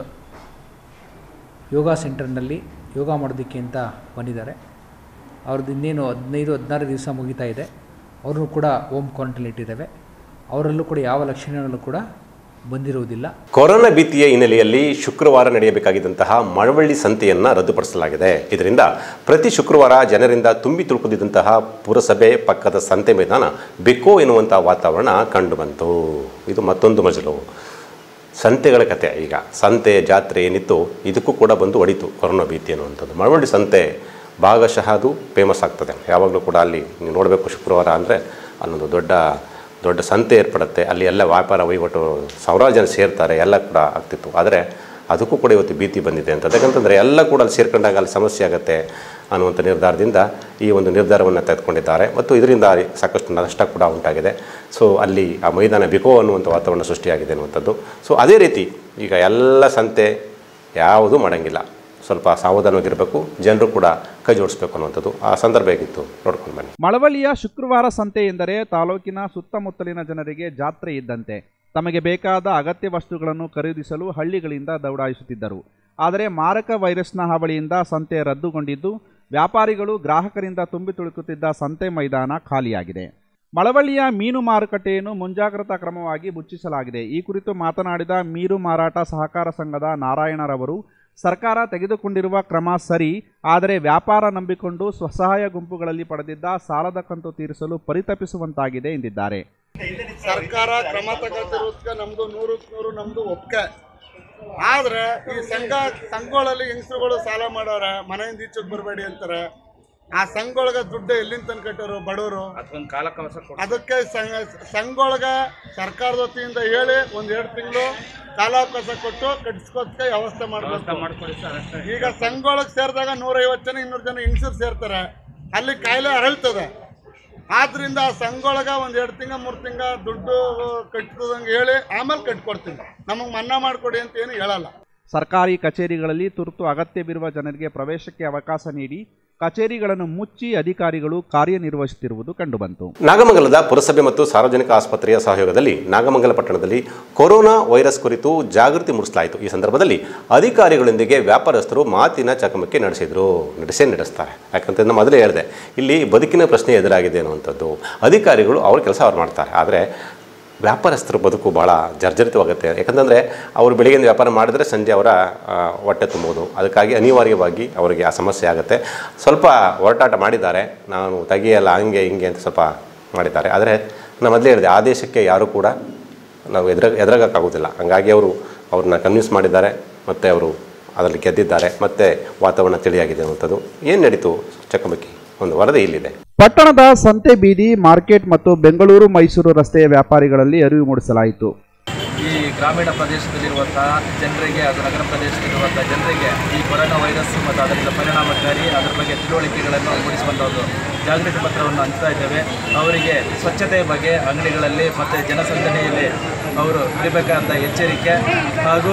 ಯೋಗ ಸೆಂಟರ್ನಲ್ಲಿ ಯೋಗ ಮಾಡೋದಕ್ಕೆ ಅಂತ ಬಂದಿದ್ದಾರೆ ಅವ್ರದ್ದು ಇನ್ನೇನು ಹದಿನೈದು ಹದಿನಾರು ದಿವಸ ಮುಗಿತಾ ಇದೆ ಅವ್ರನ್ನೂ ಕೂಡ ಹೋಮ್ ಕ್ವಾರಂಟೈನ್ ಇಟ್ಟಿದ್ದೇವೆ ಅವರಲ್ಲೂ ಕೂಡ ಯಾವ ಲಕ್ಷಣಗಳು ಕೂಡ ಬಂದಿರುವುದಿಲ್ಲ ಕೊರೋನಾ ಭೀತಿಯ ಹಿನ್ನೆಲೆಯಲ್ಲಿ ಶುಕ್ರವಾರ ನಡೆಯಬೇಕಾಗಿದ್ದಂತಹ ಮಳವಳ್ಳಿ ಸಂತೆಯನ್ನು ರದ್ದುಪಡಿಸಲಾಗಿದೆ ಇದರಿಂದ ಪ್ರತಿ ಶುಕ್ರವಾರ ಜನರಿಂದ ತುಂಬಿ ತುಳುಕುತ್ತಿದ್ದಂತಹ ಪುರಸಭೆ ಪಕ್ಕದ ಸಂತೆ ಮೈದಾನ ಬೆಕ್ಕೋ ಎನ್ನುವಂಥ ವಾತಾವರಣ ಕಂಡುಬಂತು ಇದು ಮತ್ತೊಂದು ಮಜಲು ಸಂತೆಗಳ ಕತೆ ಈಗ ಸಂತೆ ಜಾತ್ರೆ ಏನಿತ್ತು ಇದಕ್ಕೂ ಕೂಡ ಬಂದು ಹೊಡಿತು ಕೊರೋನಾ ಭೀತಿ ಅನ್ನುವಂಥದ್ದು ಮಳವಳ್ಳಿ ಸಂತೆ ಭಾಗಶಃ ಅದು ಫೇಮಸ್ ಆಗ್ತದೆ ಯಾವಾಗಲೂ ಕೂಡ ಅಲ್ಲಿ ನೀವು ನೋಡಬೇಕು ಶುಕ್ರವಾರ ಅಂದರೆ ಅಲ್ಲೊಂದು ದೊಡ್ಡ ದೊಡ್ಡ ಸಂತೆ ಏರ್ಪಡುತ್ತೆ ಅಲ್ಲಿ ಎಲ್ಲ ವ್ಯಾಪಾರ ವಹಿವಾಟು ಸಾವಿರಾರು ಜನ ಸೇರ್ತಾರೆ ಎಲ್ಲ ಕೂಡ ಆಗ್ತಿತ್ತು ಆದರೆ ಅದಕ್ಕೂ ಕೂಡ ಇವತ್ತು ಭೀತಿ ಬಂದಿದೆ ಅಂತ ಯಾಕಂತಂದರೆ ಎಲ್ಲ ಕೂಡ ಅಲ್ಲಿ ಸೇರ್ಕೊಂಡಾಗ ಅಲ್ಲಿ ಸಮಸ್ಯೆ ಆಗುತ್ತೆ ಅನ್ನುವಂಥ ನಿರ್ಧಾರದಿಂದ ಈ ಒಂದು ನಿರ್ಧಾರವನ್ನು ತೆಗೆದುಕೊಂಡಿದ್ದಾರೆ ಮತ್ತು ಇದರಿಂದ ಸಾಕಷ್ಟು ನಷ್ಟ ಕೂಡ ಉಂಟಾಗಿದೆ ಸೊ ಅಲ್ಲಿ ಆ ಮೈದಾನ ಬಿಕೋ ಅನ್ನುವಂಥ ವಾತಾವರಣ ಸೃಷ್ಟಿಯಾಗಿದೆ ಅನ್ನುವಂಥದ್ದು ಸೊ ಅದೇ ರೀತಿ ಈಗ ಎಲ್ಲ ಸಂತೆ ಯಾವುದೂ ಮಾಡೋಂಗಿಲ್ಲ ಸ್ವಲ್ಪ ಸಾವಧಾನವಾಗಿರಬೇಕು ಜನರು ಕೂಡ ಕೈ ಜೋಡಿಸ್ಬೇಕು ಅನ್ನುವಂಥದ್ದು ಆ ಸಂದರ್ಭ ಹೇಗಿತ್ತು ನೋಡ್ಕೊಂಡು ಬನ್ನಿ ಮಳವಳ್ಳಿಯ ಶುಕ್ರವಾರ ಸಂತೆ ಎಂದರೆ ತಾಲೂಕಿನ ಸುತ್ತಮುತ್ತಲಿನ ಜನರಿಗೆ ಜಾತ್ರೆ ಇದ್ದಂತೆ ತಮಗೆ ಬೇಕಾದ ಅಗತ್ಯ ವಸ್ತುಗಳನ್ನು ಖರೀದಿಸಲು ಹಳ್ಳಿಗಳಿಂದ ದೌಡಾಯಿಸುತ್ತಿದ್ದರು ಆದರೆ ಮಾರಕ ವೈರಸ್ನ ಹಾವಳಿಯಿಂದ ಸಂತೆ ರದ್ದುಗೊಂಡಿದ್ದು ವ್ಯಾಪಾರಿಗಳು ಗ್ರಾಹಕರಿಂದ ತುಂಬಿ ತುಳುಕುತ್ತಿದ್ದ ಸಂತೆ ಮೈದಾನ ಖಾಲಿಯಾಗಿದೆ ಮಳವಳ್ಳಿಯ ಮೀನು ಮಾರುಕಟ್ಟೆಯನ್ನು ಮುಂಜಾಗ್ರತಾ ಕ್ರಮವಾಗಿ ಮುಚ್ಚಿಸಲಾಗಿದೆ ಈ ಕುರಿತು ಮಾತನಾಡಿದ ಮೀನು ಮಾರಾಟ ಸಹಕಾರ ಸಂಘದ ನಾರಾಯಣರವರು ಸರ್ಕಾರ ತೆಗೆದುಕೊಂಡಿರುವ ಕ್ರಮ ಸರಿ ಆದರೆ ವ್ಯಾಪಾರ ನಂಬಿಕೊಂಡು ಸ್ವಸಹಾಯ ಗುಂಪುಗಳಲ್ಲಿ ಪಡೆದಿದ್ದ ಸಾಲದ ಕಂತು ತೀರಿಸಲು ಪರಿತಪಿಸುವಂತಾಗಿದೆ ಎಂದಿದ್ದಾರೆ ಸರ್ಕಾರ ಕ್ರಮ ತಗೊಳ್ತಿರೋದಕ್ಕೆ ನಮ್ದು ನೂರಕ್ಕೆ ನೂರು ನಮ್ದು ಒಪ್ಪಿಗೆ ಆದ್ರೆ ಈ ಸಂಘ ಸಂಘಗಳಲ್ಲಿ ಹೆಂಗಸರುಗಳು ಸಾಲ ಮಾಡೋರೆ ಮನೆಯಿಂದ ಈಚೆಗೆ ಬರಬೇಡಿ ಅಂತಾರೆ ಆ ಸಂಘೊಳಗ ದುಡ್ಡು ಎಲ್ಲಿಂದ ತಂದು ಕಟ್ಟೋರು ಬಡವರು ಅದಕ್ಕೊಂದು ಕಾಲಕವಸ ಕೊಟ್ಟು ಅದಕ್ಕೆ ಸಂಘ ಸಂಘೊಳಗ ಸರ್ಕಾರದ ವತಿಯಿಂದ ಹೇಳಿ ಒಂದ್ ಎರಡು ತಿಂಗಳು ಕಾಲಾವಕಾಶ ಕೊಟ್ಟು ಕಟ್ಟಿಸ್ಕೋದಕ್ಕೆ ವ್ಯವಸ್ಥೆ ವ್ಯವಸ್ಥೆ ಮಾಡಬೇಕು ಮಾಡ್ಕೊಳ್ಳಿ ಸರ್ ಅಷ್ಟೇ ಈಗ ಸಂಘೊಳಗೆ ಸೇರಿದಾಗ ನೂರೈವತ್ತು ಜನ ಇನ್ನೂರು ಜನ ಹೆಂಗಸರು ಸೇರ್ತಾರೆ ಅಲ್ಲಿ ಕಾಯಿಲೆ ಹರಳ್ತದೆ ಆದ್ರಿಂದ ಆ ಸಂಘೊಳಗ ಒಂದು ಎರಡು ತಿಂಗ ಮೂರು ತಿಂಗ ದುಡ್ಡು ಕಟ್ಟದಂಗೆ ಹೇಳಿ ಆಮೇಲೆ ಕಟ್ಕೊಡ್ತೀನಿ ನಮಗೆ ಮನ್ನಾ ಮಾಡಿಕೊಡಿ ಅಂತ ಏನು ಹೇಳಲ್ಲ ಸರ್ಕಾರಿ ಕಚೇರಿಗಳಲ್ಲಿ ತುರ್ತು ಅಗತ್ಯವಿರುವ ಜನರಿಗೆ ಪ್ರವೇಶಕ್ಕೆ ಅವಕಾಶ ನೀಡಿ ಕಚೇರಿಗಳನ್ನು ಮುಚ್ಚಿ ಅಧಿಕಾರಿಗಳು ಕಾರ್ಯನಿರ್ವಹಿಸುತ್ತಿರುವುದು ಕಂಡುಬಂತು ನಾಗಮಂಗಲದ ಪುರಸಭೆ ಮತ್ತು ಸಾರ್ವಜನಿಕ ಆಸ್ಪತ್ರೆಯ ಸಹಯೋಗದಲ್ಲಿ ನಾಗಮಂಗಲ ಪಟ್ಟಣದಲ್ಲಿ ಕೊರೋನಾ ವೈರಸ್ ಕುರಿತು ಜಾಗೃತಿ ಮೂಡಿಸಲಾಯಿತು ಈ ಸಂದರ್ಭದಲ್ಲಿ ಅಧಿಕಾರಿಗಳೊಂದಿಗೆ ವ್ಯಾಪಾರಸ್ಥರು ಮಾತಿನ ಚಕಮಕಿ ನಡೆಸಿದರು ನಡೆಸೇ ನಡೆಸ್ತಾರೆ ಯಾಕಂತಂದ್ರೆ ನಾನು ಮೊದಲೇ ಹೇಳಿದೆ ಇಲ್ಲಿ ಬದುಕಿನ ಪ್ರಶ್ನೆ ಎದುರಾಗಿದೆ ಅನ್ನುವಂಥದ್ದು ಅಧಿಕಾರಿಗಳು ಅವ್ರ ಕೆಲಸ ಅವ್ರು ಮಾಡ್ತಾರೆ ಆದರೆ ವ್ಯಾಪಾರಸ್ಥರ ಬದುಕು ಭಾಳ ಜರ್ಜರಿತವಾಗುತ್ತೆ ಯಾಕಂತಂದರೆ ಅವರು ಬೆಳಿಗ್ಗೆಯಿಂದ ವ್ಯಾಪಾರ ಮಾಡಿದ್ರೆ ಸಂಜೆ ಅವರ ಆ, ಹೊಟ್ಟೆ ತುಂಬೋದು ಅದಕ್ಕಾಗಿ ಅನಿವಾರ್ಯವಾಗಿ ಅವರಿಗೆ ಆ ಸಮಸ್ಯೆ ಆಗುತ್ತೆ ಸ್ವಲ್ಪ ಹೋರಾಟ ಮಾಡಿದ್ದಾರೆ ನಾನು ತೆಗಿಯಲ್ಲ ಹಂಗೆ ಹಿಂಗೆ ಅಂತ ಸ್ವಲ್ಪ ಮಾಡಿದ್ದಾರೆ ಆದರೆ ನಾನು ಮೊದಲೇ ಹೇಳಿದೆ ಆದೇಶಕ್ಕೆ ಯಾರೂ ಕೂಡ ನಾವು ಎದುರ ಎದುರಾಗೋಕ್ಕಾಗೋದಿಲ್ಲ ಹಂಗಾಗಿ ಅವರು ಅವ್ರನ್ನ ಕನ್ವಿನ್ಸ್ ಮಾಡಿದ್ದಾರೆ ಮತ್ತು ಅವರು ಅದರಲ್ಲಿ ಗೆದ್ದಿದ್ದಾರೆ ಮತ್ತು ವಾತಾವರಣ ತಿಳಿಯಾಗಿದೆ ಅನ್ನುವಂಥದ್ದು ಏನು ನಡೀತು ಚಕಮಕಿ ಒಂದು ವರದಿ ಇಲ್ಲಿದೆ ಪಟ್ಟಣದ ಸಂತೆ ಬೀದಿ ಮಾರ್ಕೆಟ್ ಮತ್ತು ಬೆಂಗಳೂರು ಮೈಸೂರು ರಸ್ತೆಯ ವ್ಯಾಪಾರಿಗಳಲ್ಲಿ ಅರಿವು ಮೂಡಿಸಲಾಯಿತು ಈ ಗ್ರಾಮೀಣ ಪ್ರದೇಶದಲ್ಲಿರುವಂತಹ ಜನರಿಗೆ ಹಾಗೂ ನಗರ ಪ್ರದೇಶದಲ್ಲಿರುವಂತಹ ಜನರಿಗೆ ಈ ಕೊರೋನಾ ವೈರಸ್ ಮತ್ತು ಅದರಿಂದ ಪರಿಣಾಮಕಾರಿ ಅದರ ಬಗ್ಗೆ ತಿಳುವಳಿಕೆಗಳನ್ನು ಮೂಡಿಸುವಂಥ ಒಂದು ಜಾಗೃತಿ ಪತ್ರವನ್ನು ಹಂಚ್ತಾ ಇದ್ದೇವೆ ಅವರಿಗೆ ಸ್ವಚ್ಛತೆಯ ಬಗ್ಗೆ ಅಂಗಡಿಗಳಲ್ಲಿ ಮತ್ತು ಜನಸಂದಣಿಯಲ್ಲಿ ಅವರು ಇರಬೇಕಾದ ಎಚ್ಚರಿಕೆ ಹಾಗೂ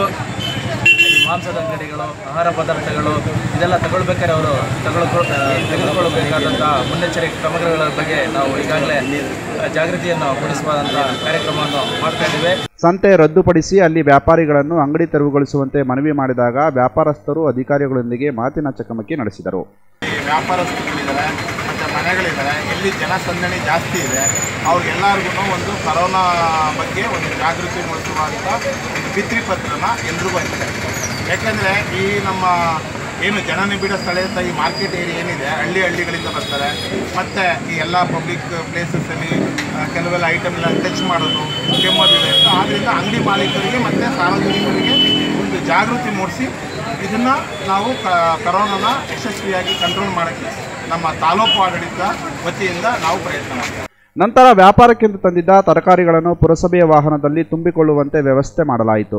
ಈ ಮಾಂಸದ ಅಂಗಡಿಗಳು ಆಹಾರ ಪದಾರ್ಥಗಳು ಇದೆಲ್ಲ ತಗೊಳ್ಬೇಕಾದ್ರೆ ಅವರು ತಗೊಳ್ಕೊ ತೆಗೆದುಕೊಳ್ಳಬೇಕಾದಂಥ ಮುನ್ನೆಚ್ಚರಿಕೆ ಕ್ರಮಗಳ ಬಗ್ಗೆ ನಾವು ಈಗಾಗಲೇ ಜಾಗೃತಿಯನ್ನು ಮೂಡಿಸುವಂಥ ಕಾರ್ಯಕ್ರಮವನ್ನು ಮಾಡ್ತಾ ಇದ್ದೇವೆ ಸಂತೆ ರದ್ದುಪಡಿಸಿ ಅಲ್ಲಿ ವ್ಯಾಪಾರಿಗಳನ್ನು ಅಂಗಡಿ ತೆರವುಗೊಳಿಸುವಂತೆ ಮನವಿ ಮಾಡಿದಾಗ ವ್ಯಾಪಾರಸ್ಥರು ಅಧಿಕಾರಿಗಳೊಂದಿಗೆ ಮಾತಿನ ಚಕಮಕಿ ನಡೆಸಿದರು ಈ ವ್ಯಾಪಾರಸ್ಥರುಗಳಿದ್ದಾರೆ ಮತ್ತು ಮನೆಗಳಿದ್ದಾರೆ ಎಲ್ಲಿ ಜನಸಂದಣಿ ಜಾಸ್ತಿ ಇದೆ ಅವ್ರಿಗೆಲ್ಲರಿಗೂ ಒಂದು ಕರೋನಾ ಬಗ್ಗೆ ಒಂದು ಜಾಗೃತಿ ಮೂಡಿಸುವಂಥ ಒಂದು ಭಿತ್ರಿ ಪತ್ರನ ಎಲ್ರಿಗೂ ಹಂಚ್ತಾ ಇದ್ದಾರೆ ಯಾಕಂದರೆ ಈ ನಮ್ಮ ಏನು ಜನನಿಬಿಡ ಸ್ಥಳೀಯತ ಈ ಮಾರ್ಕೆಟ್ ಏರಿಯಾ ಏನಿದೆ ಹಳ್ಳಿ ಹಳ್ಳಿಗಳಿಂದ ಬರ್ತಾರೆ ಮತ್ತು ಈ ಎಲ್ಲ ಪಬ್ಲಿಕ್ ಪ್ಲೇಸಸ್ಸಲ್ಲಿ ಕೆಲವೆಲ್ಲ ಐಟಮ್ನ ಟಚ್ ಮಾಡೋದು ಕೆಮ್ಮೋದಿದೆ ಅಂತ ಆದ್ದರಿಂದ ಅಂಗಡಿ ಮಾಲೀಕರಿಗೆ ಮತ್ತು ಸಾರ್ವಜನಿಕರಿಗೆ ಒಂದು ಜಾಗೃತಿ ಮೂಡಿಸಿ ಇದನ್ನು ನಾವು ಕ ಕರೋನಾನ ಯಶಸ್ವಿಯಾಗಿ ಕಂಟ್ರೋಲ್ ಮಾಡೋಕ್ಕೆ ನಮ್ಮ ತಾಲೂಕು ಆಡಳಿತ ವತಿಯಿಂದ ನಾವು ಪ್ರಯತ್ನ ಮಾಡ್ತೀವಿ ನಂತರ ವ್ಯಾಪಾರಕ್ಕೆಂದು ತಂದಿದ್ದ ತರಕಾರಿಗಳನ್ನು ಪುರಸಭೆಯ ವಾಹನದಲ್ಲಿ ತುಂಬಿಕೊಳ್ಳುವಂತೆ ವ್ಯವಸ್ಥೆ ಮಾಡಲಾಯಿತು